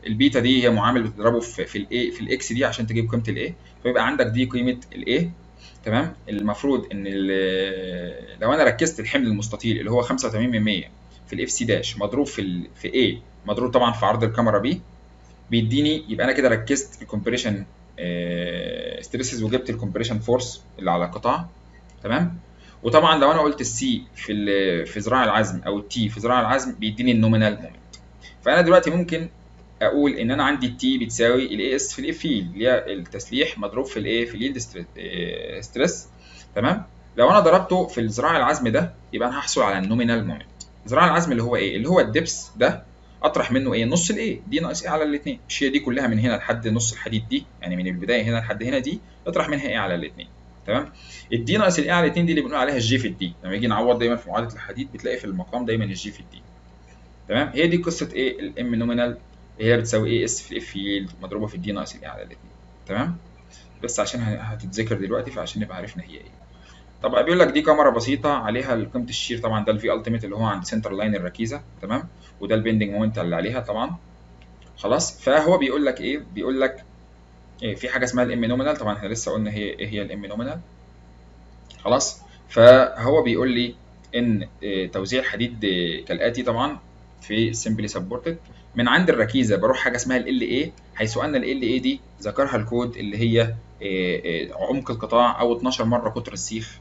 البيتا دي هي معامل بتضربه في في الاي في الاكس دي عشان تجيب قيمه الاي فيبقى عندك دي قيمه الاي تمام المفروض ان لو انا ركزت الحمل المستطيل اللي هو 85 من 100 في الاف سي داش مضروب في ال في A مضروب طبعا في عرض الكاميرا B بيديني يبقى انا كده ركزت الكومبريشن ستريسز وجبت الكومبريشن فورس اللي على القطاع تمام وطبعا لو انا قلت السي في في ذراع العزم او التي في ذراع العزم بيديني النومينال مومنت فانا دلوقتي ممكن اقول ان انا عندي التي بتساوي الاي اس في الاف فيلد اللي هي التسليح مضروب في الايه في اليلد ستريس تمام لو انا ضربته في الذراع العزم ده يبقى انا هحصل على النومينال مومنت ذراع العزم اللي هو ايه اللي هو الدبس ده اطرح منه ايه نص الايه دي ناقص ايه على الاثنين مش هي دي كلها من هنا لحد نص الحديد دي يعني من البدايه هنا لحد هنا دي اطرح منها ايه على الاثنين تمام الدي ناقص الايه على الاثنين دي اللي بنقول عليها الجي في الدي لما يجي نعوض دايما في معادله الحديد بتلاقي في المقام دايما الجي في الدي تمام هي دي قصه ايه الام نومينال هي بتساوي ايه اس في الاف فيلد مضروبه في الدي ناقص الايه على الاثنين تمام بس عشان هتتذكر دلوقتي فعشان نبقى عرفنا هي ايه طب بيقول لك دي كاميرا بسيطه عليها قيمه الشير طبعا ده الفي التيميت اللي هو عند سنتر لاين الركيزه تمام وده البيندنج مومنت اللي عليها طبعا خلاص فهو بيقول لك ايه بيقول لك إيه في حاجه اسمها الام نومينال طبعا احنا لسه قلنا هي ايه هي الام نومينال خلاص فهو بيقول لي ان إيه توزيع الحديد كالاتي طبعا في سمبلي سبورتد من عند الركيزه بروح حاجه اسمها ال اي حيث ان ال اي دي ذكرها الكود اللي هي إيه عمق القطاع او 12 مره قطر السيخ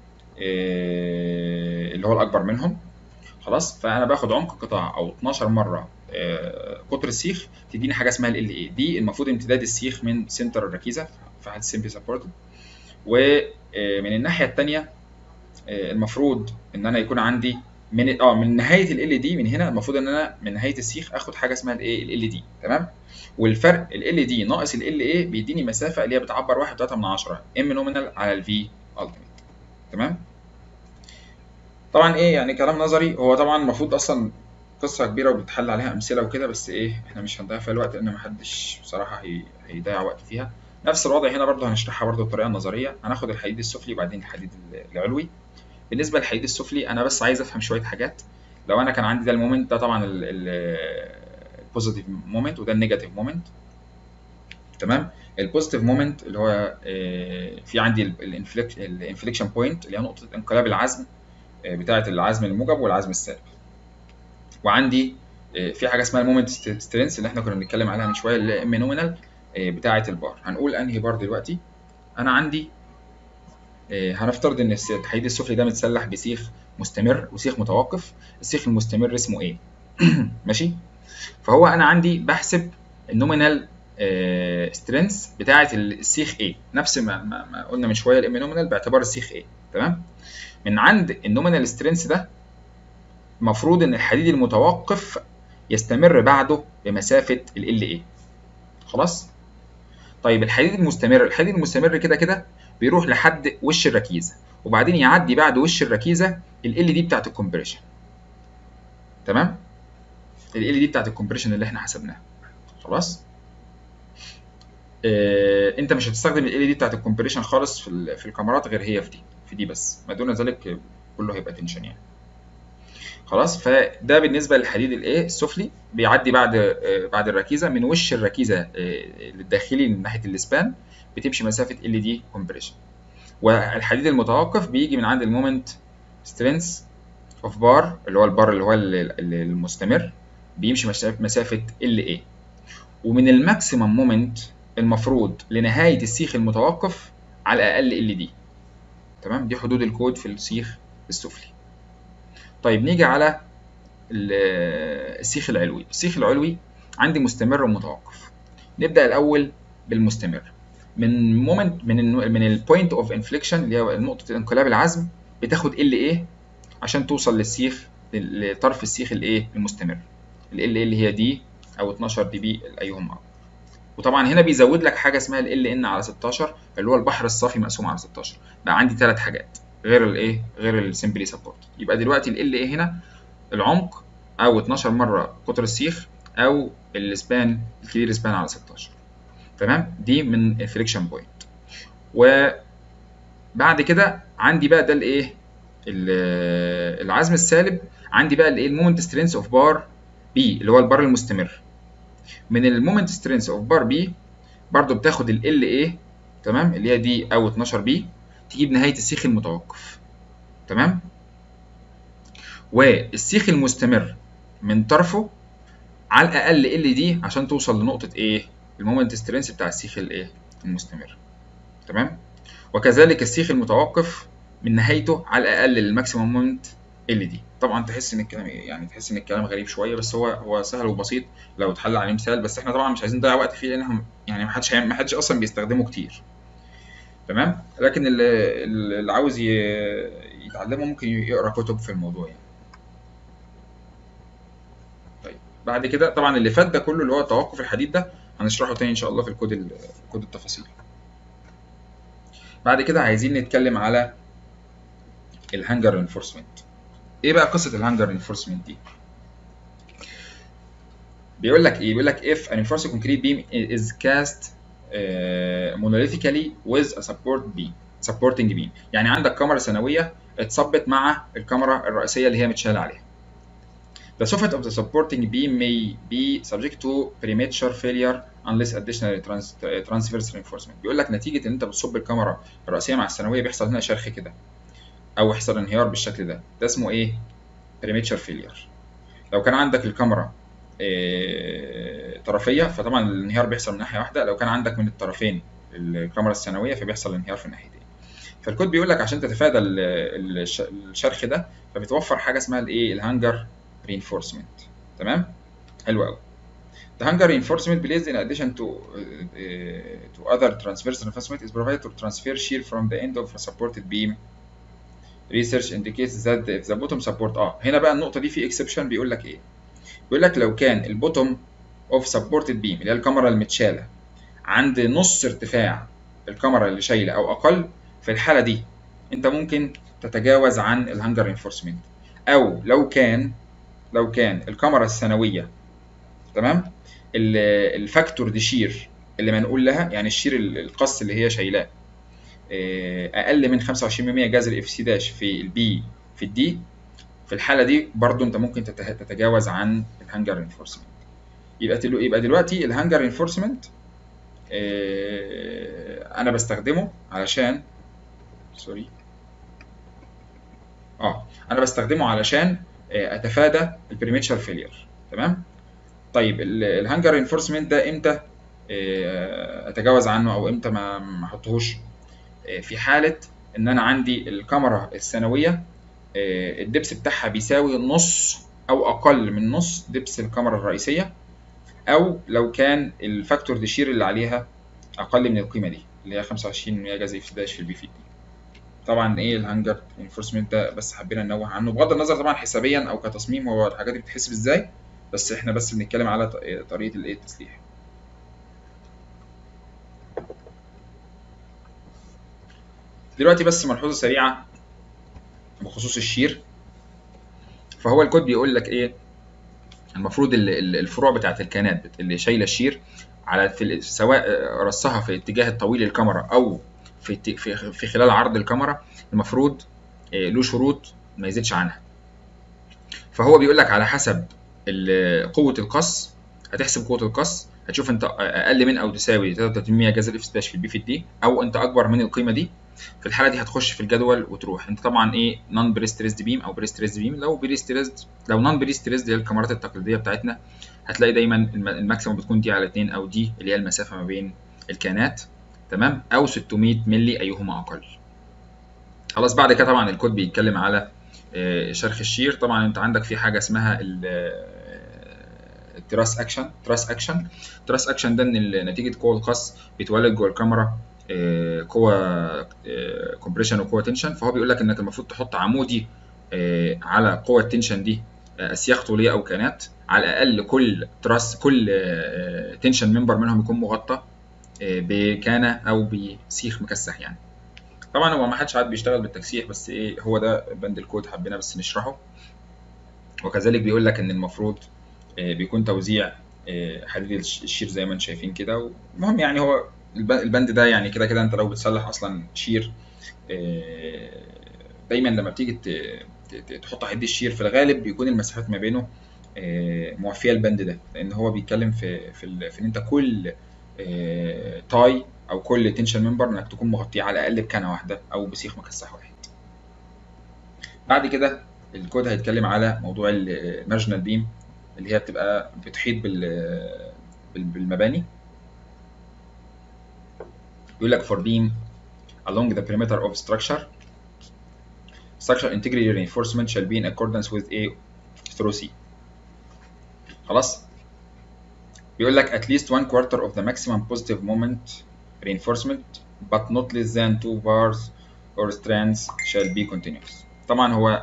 اللي هو الاكبر منهم خلاص فانا باخد عمق القطاع او 12 مره قطر السيخ تديني حاجه اسمها ال اي دي المفروض امتداد السيخ من سنتر الركيزه في حاله سمبلي سبورتد ومن الناحيه الثانيه المفروض ان انا يكون عندي من اه من نهايه ال دي من هنا المفروض ان انا من نهايه السيخ اخد حاجه اسمها الايه ال دي تمام والفرق ال دي ناقص ال اي بيديني مسافه اللي هي بتعبر 1.3 من 10 ام نومينال على الفي التيميت تمام طبعا ايه يعني كلام نظري هو طبعا المفروض اصلا قصه كبيره وبتحل عليها امثله وكده بس ايه احنا مش هنضيع فيها الوقت لان محدش بصراحه هي... هيضيع وقت فيها نفس الوضع هنا برضه هنشرحها برضه بطريقه نظريه هناخد الحديد السفلي وبعدين الحديد العلوي بالنسبه للحديد السفلي انا بس عايز افهم شويه حاجات لو انا كان عندي ده المومنت ده طبعا البوزيتيف مومنت وده النيجاتيف مومنت تمام البوزيتيف مومنت اللي هو في عندي الانفليكشن بوينت اللي هي نقطه انقلاب العزم بتاعه العزم الموجب والعزم السالب وعندي في حاجه اسمها المومنت سترينث اللي احنا كنا بنتكلم عليها من شويه اللي هي ام نومينال بتاعه البار هنقول انهي بار دلوقتي انا عندي هنفترض ان الحديد السفلي ده متسلح بسيخ مستمر وسيخ متوقف السيخ المستمر اسمه ايه ماشي فهو انا عندي بحسب النومينال سترينث بتاعه السيخ A نفس ما, ما, ما قلنا من شويه الام نومينال باعتبار السيخ A تمام من عند النومينال سترينث ده المفروض ان الحديد المتوقف يستمر بعده بمسافه ال A خلاص طيب الحديد المستمر الحديد المستمر كده كده بيروح لحد وش الركيزه وبعدين يعدي بعد وش الركيزه ال دي بتاعت الكومبريشن تمام ال دي بتاعت الكومبريشن اللي احنا حسبناها خلاص آه، انت مش هتستخدم ال دي بتاعت الكومبريشن خالص في في الكاميرات غير هي في دي في دي بس ما دون ذلك كله هيبقى تنشن يعني خلاص فده بالنسبه للحديد الايه السفلي بيعدي بعد آه، بعد الركيزه من وش الركيزه آه، الداخلي من ناحيه الاسبان بتمشي مسافه ال دي كومبريشن والحديد المتوقف بيجي من عند المومنت سترينث اوف بار اللي هو البار اللي هو المستمر بيمشي مسافه ال اي ومن الماكسيمم مومنت المفروض لنهايه السيخ المتوقف على الاقل ال دي تمام دي حدود الكود في السيخ السفلي طيب نيجي على السيخ العلوي السيخ العلوي عندي مستمر ومتوقف نبدا الاول بالمستمر من مومنت من ال من البوينت اوف انفليكشن اللي هي نقطه انقلاب العزم بتاخد ال ايه عشان توصل للسيخ لطرف السيخ الايه المستمر ال ال اللي هي دي او 12 دي بي ايهما وطبعا هنا بيزود لك حاجه اسمها ال ان على 16 اللي هو البحر الصافي مقسوم على 16 بقى عندي ثلاث حاجات غير الايه غير السمبلي سبورت يبقى دلوقتي ال ايه هنا العمق او 12 مره قطر السيخ او السبان الكلير سبان على 16 تمام دي من الفريكشن بوينت وبعد كده عندي بقى ده الايه العزم السالب عندي بقى الايه المومنت سترينث اوف بار بي اللي هو البار المستمر من المومنت سترينث اوف بار بي برضو بتاخد ال ال ايه تمام اللي هي دي او 12 بي تجيب نهايه السيخ المتوقف تمام والسيخ المستمر من طرفه على الاقل ال دي عشان توصل لنقطه ايه المومنت سترينث بتاع السيخ الايه المستمر تمام وكذلك السيخ المتوقف من نهايته على الاقل الماكسيمم مومنت ال دي طبعا تحس ان الكلام يعني تحس ان الكلام غريب شويه بس هو هو سهل وبسيط لو اتحل عليه مثال بس احنا طبعا مش عايزين نضيع وقت فيه لان احنا يعني ما حدش ما حدش اصلا بيستخدمه كتير تمام لكن اللي, اللي عاوز يتعلمه ممكن يقرا كتب في الموضوع يعني طيب بعد كده طبعا اللي فات ده كله اللي هو توقف الحديد ده هنشرحه تاني ان شاء الله في الكود كود التفاصيل بعد كده عايزين نتكلم على الهانجر انفورسمنت ايه بقى قصه الهانجر انفورسمنت دي بيقول لك ايه بيقول لك if an enforced concrete beam is cast uh, monolithically with a support beam supporting beam يعني عندك كاميرا ثانويه اتصبت مع الكاميرا الرئيسيه اللي هي متشاله عليها The soffit of the supporting beam may be subject to premature failure unless additional trans transverse reinforcement. بيقول لك نتيجة إن أنت بتصب الكاميرا الرئيسية مع الثانوية بيحصل هنا شرخ كده أو يحصل انهيار بالشكل ده، ده اسمه إيه؟ premature failure. لو كان عندك الكاميرا إيه طرفية فطبعا الانهيار بيحصل من ناحية واحدة، لو كان عندك من الطرفين الكاميرا الثانوية فبيحصل الانهيار في الناحيتين. فالكود بيقول لك عشان تتفادى الشرخ ده فبتوفر حاجة اسمها الإيه؟ الهانجر reinforcement تمام حلو قوي The hunger reinforcement placed in addition to uh, to other transverse reinforcement is provided to transfer shear from the end of a supported beam. Research indicates that if the bottom support اه هنا بقى النقطة دي في exception بيقول لك ايه؟ بيقول لك لو كان البوتوم of supported beam اللي هي الكاميرا المتشالة عند نص ارتفاع الكاميرا اللي شايلة أو أقل في الحالة دي أنت ممكن تتجاوز عن الهانجر رينفورسمنت أو لو كان لو كان الكاميرا الثانويه تمام الفاكتور دي شير اللي منقول لها يعني الشير القص اللي هي شايلاه اقل من 25% جذر اف سي داش في البي في الدي في الحاله دي برضو انت ممكن تتجاوز عن الهانجر انفورسمنت يبقى يبقى دلوقتي الهانجر انفورسمنت انا بستخدمه علشان سوري اه انا بستخدمه علشان اتفادى البريميتشر فيلير تمام طيب الهانجر انفورسمنت ده امتى اتجاوز عنه او امتى ما ما احطهوش في حاله ان انا عندي الكاميرا الثانويه الدبس بتاعها بيساوي نص او اقل من نص دبس الكاميرا الرئيسيه او لو كان الفاكتور ديشير اللي عليها اقل من القيمه دي اللي هي 25 جذر في داش في البي في دي طبعا ايه الهانجر انفورسمنت ده بس حبينا ننوه عنه بغض النظر طبعا حسابيا او كتصميم هو الحاجات دي بتتحسب ازاي بس احنا بس بنتكلم على طريقه الايه التسليح دلوقتي بس ملحوظه سريعه بخصوص الشير فهو الكود بيقول لك ايه المفروض الفروع بتاعت الكانات اللي شايله الشير على في سواء رصها في اتجاه الطويل الكاميرا او في في في خلال عرض الكاميرا المفروض له شروط ما يزيدش عنها فهو بيقول لك على حسب قوه القص هتحسب قوه القص هتشوف انت اقل من او تساوي 33 جذر اف سلاش في البي في الدي او انت اكبر من القيمه دي في الحاله دي هتخش في الجدول وتروح انت طبعا ايه نون بريستريزد بيم او بريستريزد بيم لو بريستريزد لو نون بريستريزد اللي هي الكاميرات التقليديه بتاعتنا هتلاقي دايما الماكسيموم بتكون دي على 2 او دي اللي هي المسافه ما بين الكانات تمام او 600 مللي ايهما اقل خلاص بعد كده طبعا الكود بيتكلم على شرخ الشير طبعا انت عندك في حاجه اسمها التراس اكشن تراس اكشن تراس اكشن ده ان نتيجه قوه القص بيتولد جوه الكاميرا قوه كومبريشن وقوه تنشن فهو بيقول لك انك المفروض تحط عمودي على قوه التنشن دي اسياخ طوليه او كانات على الاقل كل تراس كل تنشن ممبر منهم يكون مغطى بكانه او بسيخ مكسح يعني طبعا هو ما حدش عاد بيشتغل بالتكسيح بس ايه هو ده بند الكود حبينا بس نشرحه وكذلك بيقول لك ان المفروض بيكون توزيع حديد الشير زي ما انتم شايفين كده المهم يعني هو البند ده يعني كده كده انت لو بتصلح اصلا شير دايما لما بتيجي تحط حديد الشير في الغالب بيكون المسافات ما بينه آه، موفيه البند ده لان هو بيتكلم في في, ال- في ان انت كل آه، تاي او كل تنشن ممبر انك تكون مغطيه على الاقل بكنه واحده او بسيخ مكسح واحد بعد كده الكود هيتكلم على موضوع المارجنال بيم اللي هي بتبقى بتحيط بال بال- بالمباني يقول لك for beam along the perimeter of structure structure integrity reinforcement shall be in accordance with A through C خلاص بيقول لك at least one quarter of the maximum positive moment reinforcement but not less than two bars or strands shall be continuous طبعا هو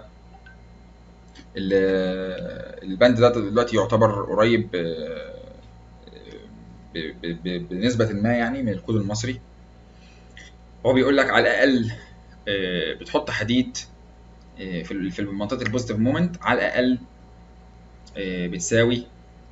ال- البند ده دلوقتي يعتبر قريب آه، ب- ب- ب- بنسبة ما يعني من الكود المصري هو بيقول لك على الأقل آه، بتحط حديد آه، في ال- في منطقة البوزيتيف مومنت على الأقل آه، بتساوي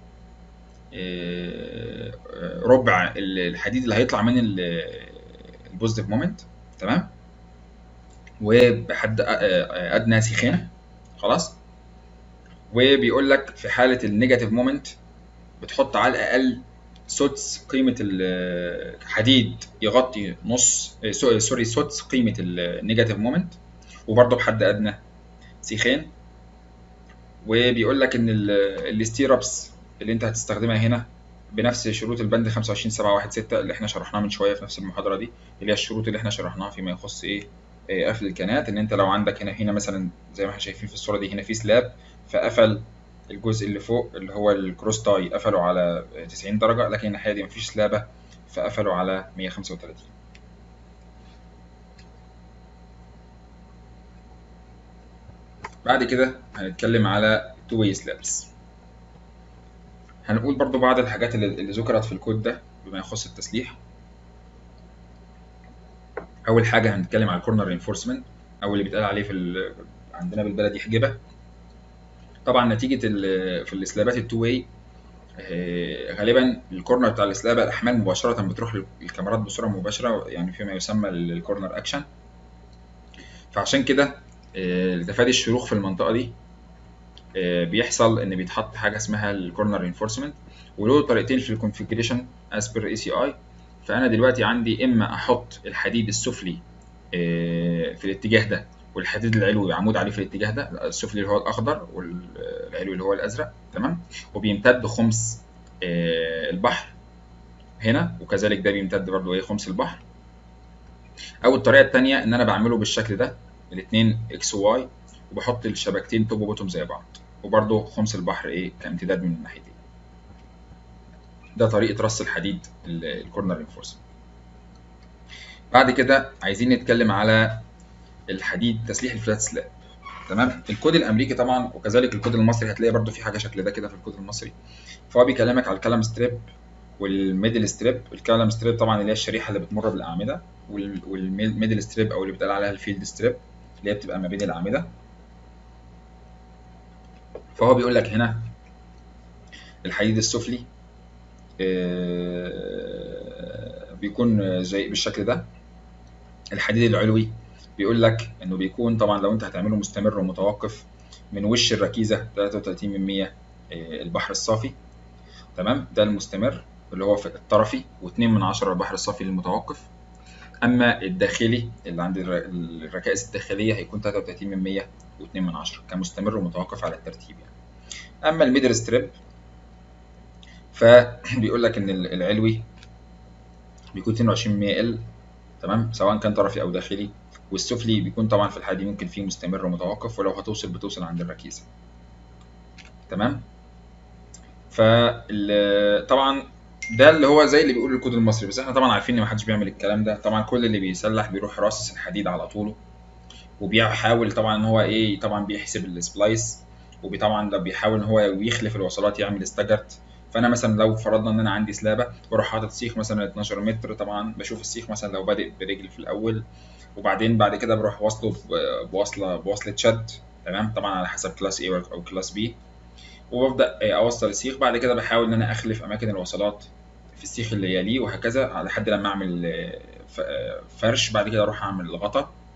آه، آه، ربع ال- الحديد اللي هيطلع من البوزيتيف مومنت تمام وبحد آه، آه، أدنى سيخين خلاص وبيقول لك في حالة النيجاتيف مومنت بتحط على الأقل سدس قيمة الحديد يغطي نص آه، سو- سوري سدس قيمة النيجاتيف مومنت وبرضه بحد أدنى سيخين وبيقول لك إن الستيرابس اللي أنت هتستخدمها هنا بنفس شروط البند 25716 اللي احنا شرحناها من شوية في نفس المحاضرة دي اللي هي الشروط اللي احنا شرحناها فيما يخص ايه آه، قفل الكنات ان انت لو عندك هنا هنا مثلا زي ما احنا شايفين في الصورة دي هنا في سلاب فقفل الجزء اللي فوق اللي هو الكروس تاي قفله على 90 درجة لكن الناحية دي مفيش سلابة فقفله على 135 بعد كده هنتكلم على تو واي سلابس هنقول برضو بعض الحاجات اللي اللي ذكرت في الكود ده بما يخص التسليح اول حاجه هنتكلم على الكورنر رينفورسمنت او اللي بيتقال عليه في ال- عندنا بالبلدي حجبه طبعا نتيجه ال- في السلابات التو واي غالبا الكورنر بتاع السلابه الاحمال مباشره بتروح للكاميرات بصوره مباشره يعني فيما يسمى الكورنر اكشن فعشان كده آه، لتفادي الشروخ في المنطقه دي آه، بيحصل ان بيتحط حاجه اسمها الكورنر رينفورسمنت وله طريقتين في الكونفيجريشن از بير اي سي اي فانا دلوقتي عندي اما احط الحديد السفلي آه، في الاتجاه ده والحديد العلوي عمود عليه في الاتجاه ده السفلي اللي هو الاخضر والعلوي اللي هو الازرق تمام وبيمتد خمس آه، البحر هنا وكذلك ده بيمتد برضو ايه خمس البحر او الطريقه الثانيه ان انا بعمله بالشكل ده الاثنين اكس وواي وبحط الشبكتين توب وبوتوم زي بعض وبرضو خمس البحر ايه كامتداد من الناحيتين ده طريقه رص الحديد ال- الكورنر رينفورسمنت بعد كده عايزين نتكلم على الحديد تسليح الفلات سلاب تمام الكود الامريكي طبعا وكذلك الكود المصري هتلاقي برضو في حاجه شكل ده كده في الكود المصري فهو بيكلمك على الكلام ستريب والميدل ستريب الكلام ستريب طبعا اللي هي الشريحه اللي بتمر بالاعمده وال- والميدل ستريب او اللي بيتقال عليها الفيلد ستريب اللي هي بتبقى ما بين الاعمده فهو بيقول لك هنا الحديد السفلي آه، بيكون زي بالشكل ده الحديد العلوي بيقول لك انه بيكون طبعا لو انت هتعمله مستمر ومتوقف من وش الركيزه 33 من 100 آه، البحر الصافي تمام ده المستمر اللي هو في الطرفي و2 من 10 البحر الصافي للمتوقف اما الداخلي اللي عند الر- الركائز الداخليه هيكون 33 من 100 و2 من 10 كمستمر ومتوقف على الترتيب يعني اما الميدل ستريب فبيقول لك ان ال- العلوي بيكون 22 من 100 ال تمام سواء كان طرفي او داخلي والسفلي بيكون طبعا في الحالة دي ممكن فيه مستمر ومتوقف ولو هتوصل بتوصل عند الركيزة تمام فال طبعا ده اللي هو زي اللي بيقول الكود المصري بس احنا طبعا عارفين ان محدش بيعمل الكلام ده طبعا كل اللي بيسلح بيروح راصص الحديد على طوله وبيحاول طبعا ان هو ايه طبعا بيحسب السبلايس وطبعا لو بيحاول ان هو يخلف الوصلات يعمل استجرت فانا مثلا لو فرضنا ان انا عندي سلابه واروح حاطط سيخ مثلا 12 متر طبعا بشوف السيخ مثلا لو بادئ برجل في الاول وبعدين بعد كده بروح واصله ب- بوصله بوصله شد تمام طبعا على حسب كلاس A او كلاس B وببدا اوصل السيخ بعد كده بحاول ان انا اخلف اماكن الوصلات في السيخ اللي يليه وهكذا لحد لما اعمل ف- فرش بعد كده اروح اعمل الغطا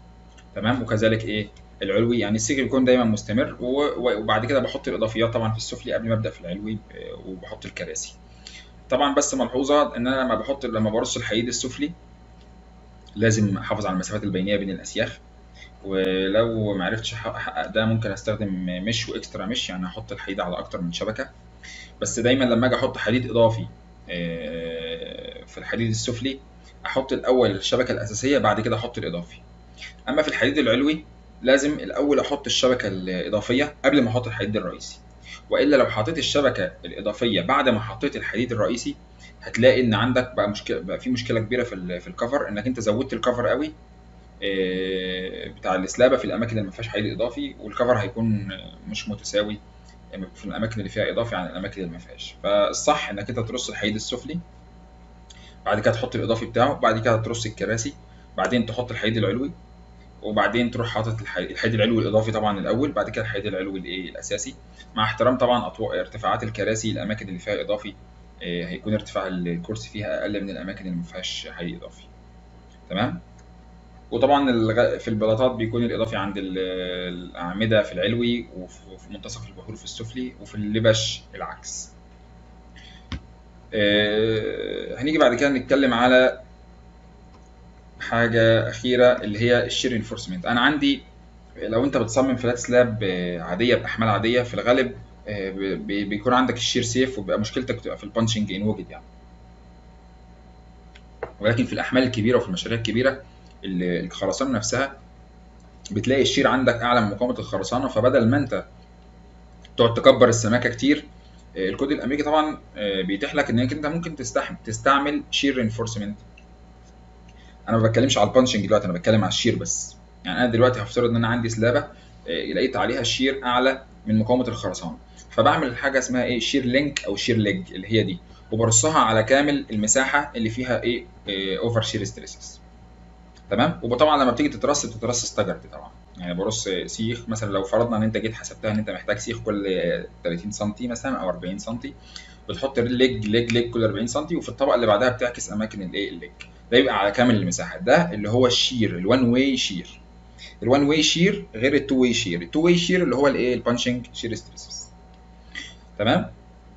تمام وكذلك ايه العلوي يعني السيجل بيكون دايما مستمر و- وبعد كده بحط الاضافيات طبعا في السفلي قبل ما ابدا في العلوي ب- وبحط الكراسي طبعا بس ملحوظه ان انا لما بحط لما برص الحديد السفلي لازم احافظ على المسافات البينيه بين الاسياخ ولو ما عرفتش أحقق أحقق ده ممكن استخدم مش واكسترا مش يعني احط الحديد على اكتر من شبكه بس دايما لما اجي احط حديد اضافي آه، في الحديد السفلي احط الاول الشبكه الاساسيه بعد كده احط الاضافي اما في الحديد العلوي لازم الاول احط الشبكه الاضافيه قبل ما احط الحديد الرئيسي والا لو حطيت الشبكه الاضافيه بعد ما حطيت الحديد الرئيسي هتلاقي ان عندك بقى مشكله بقى في مشكله كبيره في ال- في الكفر انك انت زودت الكفر قوي آه، بتاع السلابه في الاماكن اللي ما فيهاش حديد اضافي والكفر هيكون مش متساوي في الاماكن اللي فيها اضافي عن الاماكن اللي ما فيهاش فالصح انك انت ترص الحديد السفلي بعد كده تحط الاضافي بتاعه بعد كده ترص الكراسي بعدين تحط الحديد العلوي وبعدين تروح حاطط الح- الحديد العلوي الاضافي طبعا الاول بعد كده الحديد العلوي الايه الاساسي مع احترام طبعا أطو... ارتفاعات الكراسي الاماكن اللي فيها اضافي آه، هيكون ارتفاع الكرسي فيها اقل من الاماكن اللي ما فيهاش حديد اضافي تمام وطبعا الغ- في البلاطات بيكون الاضافي عند ال- الاعمده في العلوي وفي وفي منتصف البحور في السفلي وفي اللبش العكس آه، هنيجي بعد كده نتكلم على حاجه اخيره اللي هي الشير انفورسمنت انا عندي لو انت بتصمم فلات سلاب آه، عاديه باحمال عاديه في الغالب آه، ب- ب- بيكون عندك الشير سيف وبيبقى مشكلتك بتبقى في البانشنج ان وجد يعني ولكن في الاحمال الكبيره وفي المشاريع الكبيره ال- الخرسانه نفسها بتلاقي الشير عندك اعلى من مقاومه الخرسانه فبدل ما انت تقعد تكبر السماكه كتير آه، الكود الامريكي طبعا آه، بيتيح لك انك انت ممكن تستحم تستعمل شير رينفورسمنت انا ما بتكلمش على البانشنج دلوقتي انا بتكلم على الشير بس يعني انا دلوقتي هفترض ان انا عندي سلابه آه، لقيت عليها شير اعلى من مقاومه الخرسانه فبعمل حاجه اسمها ايه شير لينك او شير ليج اللي هي دي وبرصها على كامل المساحه اللي فيها ايه اوفر شير ستريسز تمام وطبعا لما بتيجي تترص بتترص استجرد طبعا يعني برص سيخ مثلا لو فرضنا ان انت جيت حسبتها ان انت محتاج سيخ كل 30 سم مثلا او 40 سم بتحط ليج ليج ليج كل 40 سم وفي الطبقه اللي بعدها بتعكس اماكن الايه الليج ده يبقى على كامل المساحه ده اللي هو الشير الوان واي شير الوان واي شير غير التو واي شير التو واي شير اللي هو الايه البانشنج شير ستريسز تمام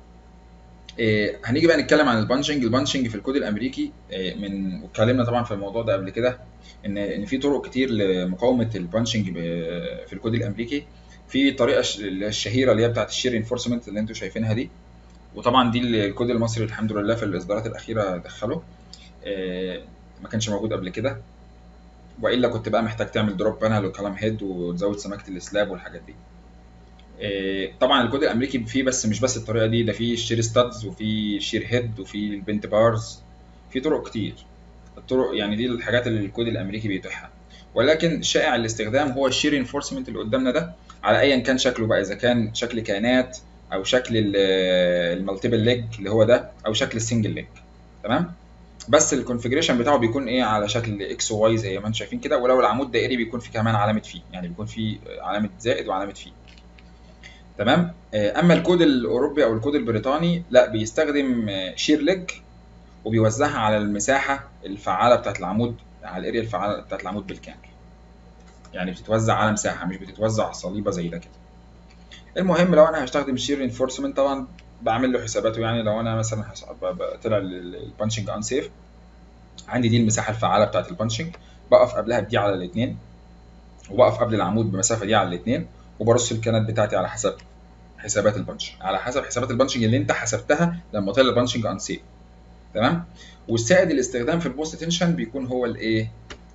إيه هنيجي بقى نتكلم عن البانشنج البانشنج في الكود الامريكي إيه من واتكلمنا طبعا في الموضوع ده قبل كده ان ان في طرق كتير لمقاومه البانشنج ب- في الكود الامريكي في طريقه ش- الشهيره اللي هي بتاعت الشير انفورسمنت اللي انتم شايفينها دي وطبعا دي اللي الكود المصري الحمد لله في الاصدارات الاخيره دخله إيه ما كانش موجود قبل كده والا كنت بقى محتاج تعمل دروب بانل وكلام هيد وتزود سماكه السلاب والحاجات دي إيه، طبعا الكود الامريكي فيه بس مش بس الطريقه دي ده فيه شير ستادز وفيه شير هيد وفيه البنت بارز في طرق كتير الطرق يعني دي الحاجات اللي الكود الامريكي بيتيحها ولكن شائع الاستخدام هو الشير انفورسمنت اللي قدامنا ده على ايا كان شكله بقى اذا كان شكل كيانات او شكل المالتيبل ليج اللي هو ده او شكل السنجل ليج تمام بس الكونفيجريشن بتاعه بيكون ايه على شكل اكس وواي زي ما انتم شايفين كده ولو العمود دائري بيكون في كمان علامه في يعني بيكون في علامه زائد وعلامه في تمام آه، اما الكود الاوروبي او الكود البريطاني لا بيستخدم شير ليج وبيوزعها على المساحه الفعاله بتاعت العمود على الاريا الفعاله بتاعت العمود بالكامل يعني بتتوزع على مساحه مش بتتوزع صليبه زي ده كده المهم لو انا هستخدم شير انفورسمنت طبعا بعمل له حساباته يعني لو انا مثلا هس- ب- ب- طلع البانشنج ان سيف عندي دي المساحه الفعاله بتاعت البانشنج بقف قبلها بدي على الاثنين وبقف قبل العمود بمسافه دي على الاثنين وبرص الكنات بتاعتي على حسب حسابات البانشنج على حسب حسابات البانشنج اللي انت حسبتها لما طلع البانشنج ان سيف تمام والسائد الاستخدام في البوست تنشن بيكون هو الايه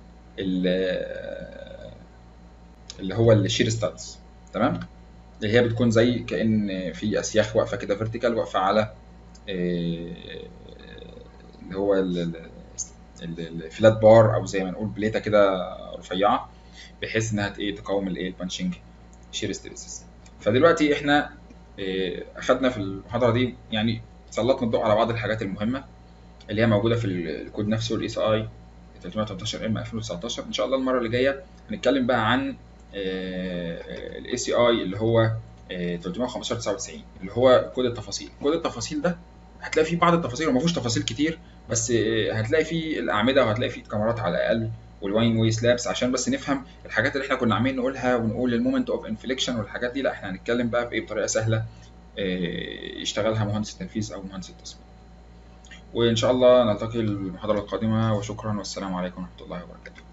ال- اللي هو الشير ستادز تمام اللي هي بتكون زي كأن في أسياخ واقفة كده فيرتيكال واقفة على آه، اللي هو ال- ال- ال- الفلات بار أو زي ما نقول بليتة كده رفيعة بحيث إنها ت- إيه تقاوم الإيه البانشنج شير ستريسز فدلوقتي إحنا آه، أخدنا في المحاضرة دي يعني سلطنا الضوء على بعض الحاجات المهمة اللي هي موجودة في ال- الكود نفسه الاي سي اي 318 ام 2019 ان شاء الله المرة اللي جاية هنتكلم بقى عن الاي سي اي اللي هو آه، 315 99 اللي هو كود التفاصيل كود التفاصيل ده هتلاقي فيه بعض التفاصيل وما فيهوش تفاصيل كتير بس آه، هتلاقي فيه الاعمده وهتلاقي فيه الكاميرات على الاقل والواين واي سلابس عشان بس نفهم الحاجات اللي احنا كنا عاملين نقولها ونقول المومنت اوف انفليكشن والحاجات دي لا احنا هنتكلم بقى بايه بطريقه سهله آه، يشتغلها مهندس التنفيذ او مهندس التصميم وان شاء الله نلتقي المحاضره القادمه وشكرا والسلام عليكم ورحمه الله وبركاته